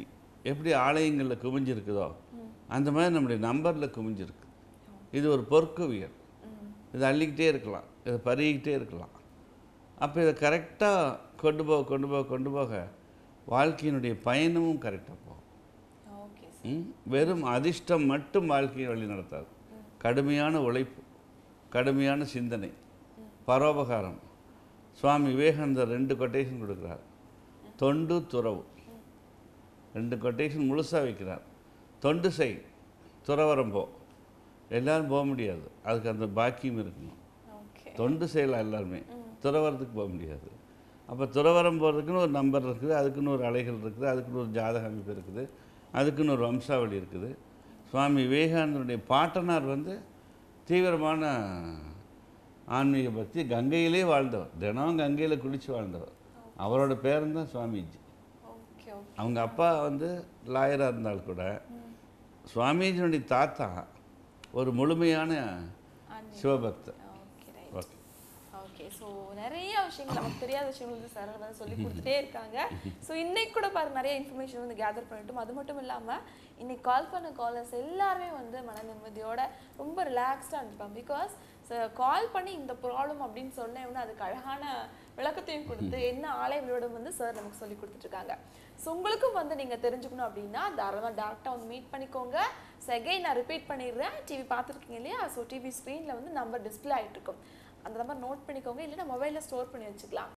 எப்படி ஆலயங்களில் குமிஞ்சிருக்குதோ அந்த மாதிரி நம்முடைய நம்பரில் குமிஞ்சிருக்கு இது ஒரு பொற்குவியல் இது அள்ளிக்கிட்டே இருக்கலாம் இதை பருகிக்கிட்டே இருக்கலாம் அப்போ இதை கரெக்டாக கொண்டு போக கொண்டு போக கொண்டு போக வாழ்க்கையினுடைய பயணமும் கரெக்டாக போகும் ஓகே ம்? வெறும் அதிர்ஷ்டம் மட்டும் வாழ்க்கையை வழி நடத்தாது கடுமையான உழைப்பு கடுமையான சிந்தனை பரோபகாரம் சுவாமி விவேகானந்தர் ரெண்டு கொட்டேஷன் கொடுக்குறார் தொண்டு துறவு ரெண்டு கொட்டேஷன் முழுசாக வைக்கிறார் தொண்டு செய் துறவரம் போ எல்லாரும் போக முடியாது அதுக்கு அந்த பாக்கியம் இருக்கணும் ஓகே தொண்டு செய்யலாம் எல்லாருமே துறவரத்துக்கு போக முடியாது அப்போ துறவரம் போகிறதுக்குன்னு ஒரு நம்பர் இருக்குது அதுக்குன்னு ஒரு அலைகள் இருக்குது அதுக்குன்னு ஒரு ஜாதக அமைப்பு இருக்குது அதுக்குன்னு ஒரு வம்சாவளி இருக்குது சுவாமி விவேகானந்தருடைய பாட்டனார் வந்து தீவிரமான ஆன்மீக பக்தி கங்கையிலே வாழ்ந்தவர் தினம் கங்கையில் குளித்து வாழ்ந்தவர் அவரோட பேரன் தான் சுவாமிஜி ஓகே ஓகே அவங்க அப்பா வந்து லாயராக இருந்தால் கூட சுவாமிஜியினுடைய தாத்தா ஒரு முழுமையான சிவபக்தர் okay right okay okay so நிறைய விஷயங்கள் நமக்கு தெரியாத விஷயங்கள் வந்து சார் வந்து சொல்லி கொடுத்துட்டே இருக்காங்க ஸோ இன்னைக்கு கூட பாருங்க நிறைய இன்ஃபர்மேஷன் வந்து கேதர் பண்ணிட்டோம் அது மட்டும் இல்லாமல் இன்னைக்கு கால் பண்ண காலர்ஸ் எல்லாருமே வந்து மன நிம்மதியோட ரொம்ப ரிலாக்ஸ்டாக இருந்துப்பாங்க பிகாஸ் கால் பண்ணி இந்த ப்ராப்ளம் அப்படின்னு சொன்னேன்னா அதுக்கு அழகான விளக்கத்தையும் கொடுத்து என்ன ஆலயங்களோட வந்து சார் நமக்கு சொல்லி கொடுத்துட்ருக்காங்க ஸோ உங்களுக்கும் வந்து நீங்கள் தெரிஞ்சுக்கணும் அப்படின்னா தாராளமாக டேரெக்டாக வந்து மீட் பண்ணிக்கோங்க ஸோ again நான் ரிப்பீட் பண்ணிடுறேன் டிவி பார்த்துருக்கீங்க இல்லையா ஸோ டிவி ஸ்க்ரீனில் வந்து நம்பர் டிஸ்பிளே ஆகிட்டு இருக்கும் அந்த நம்பர் நோட் பண்ணிக்கோங்க இல்லைன்னா மொபைலில் ஸ்டோர் பண்ணி வச்சுக்கலாம்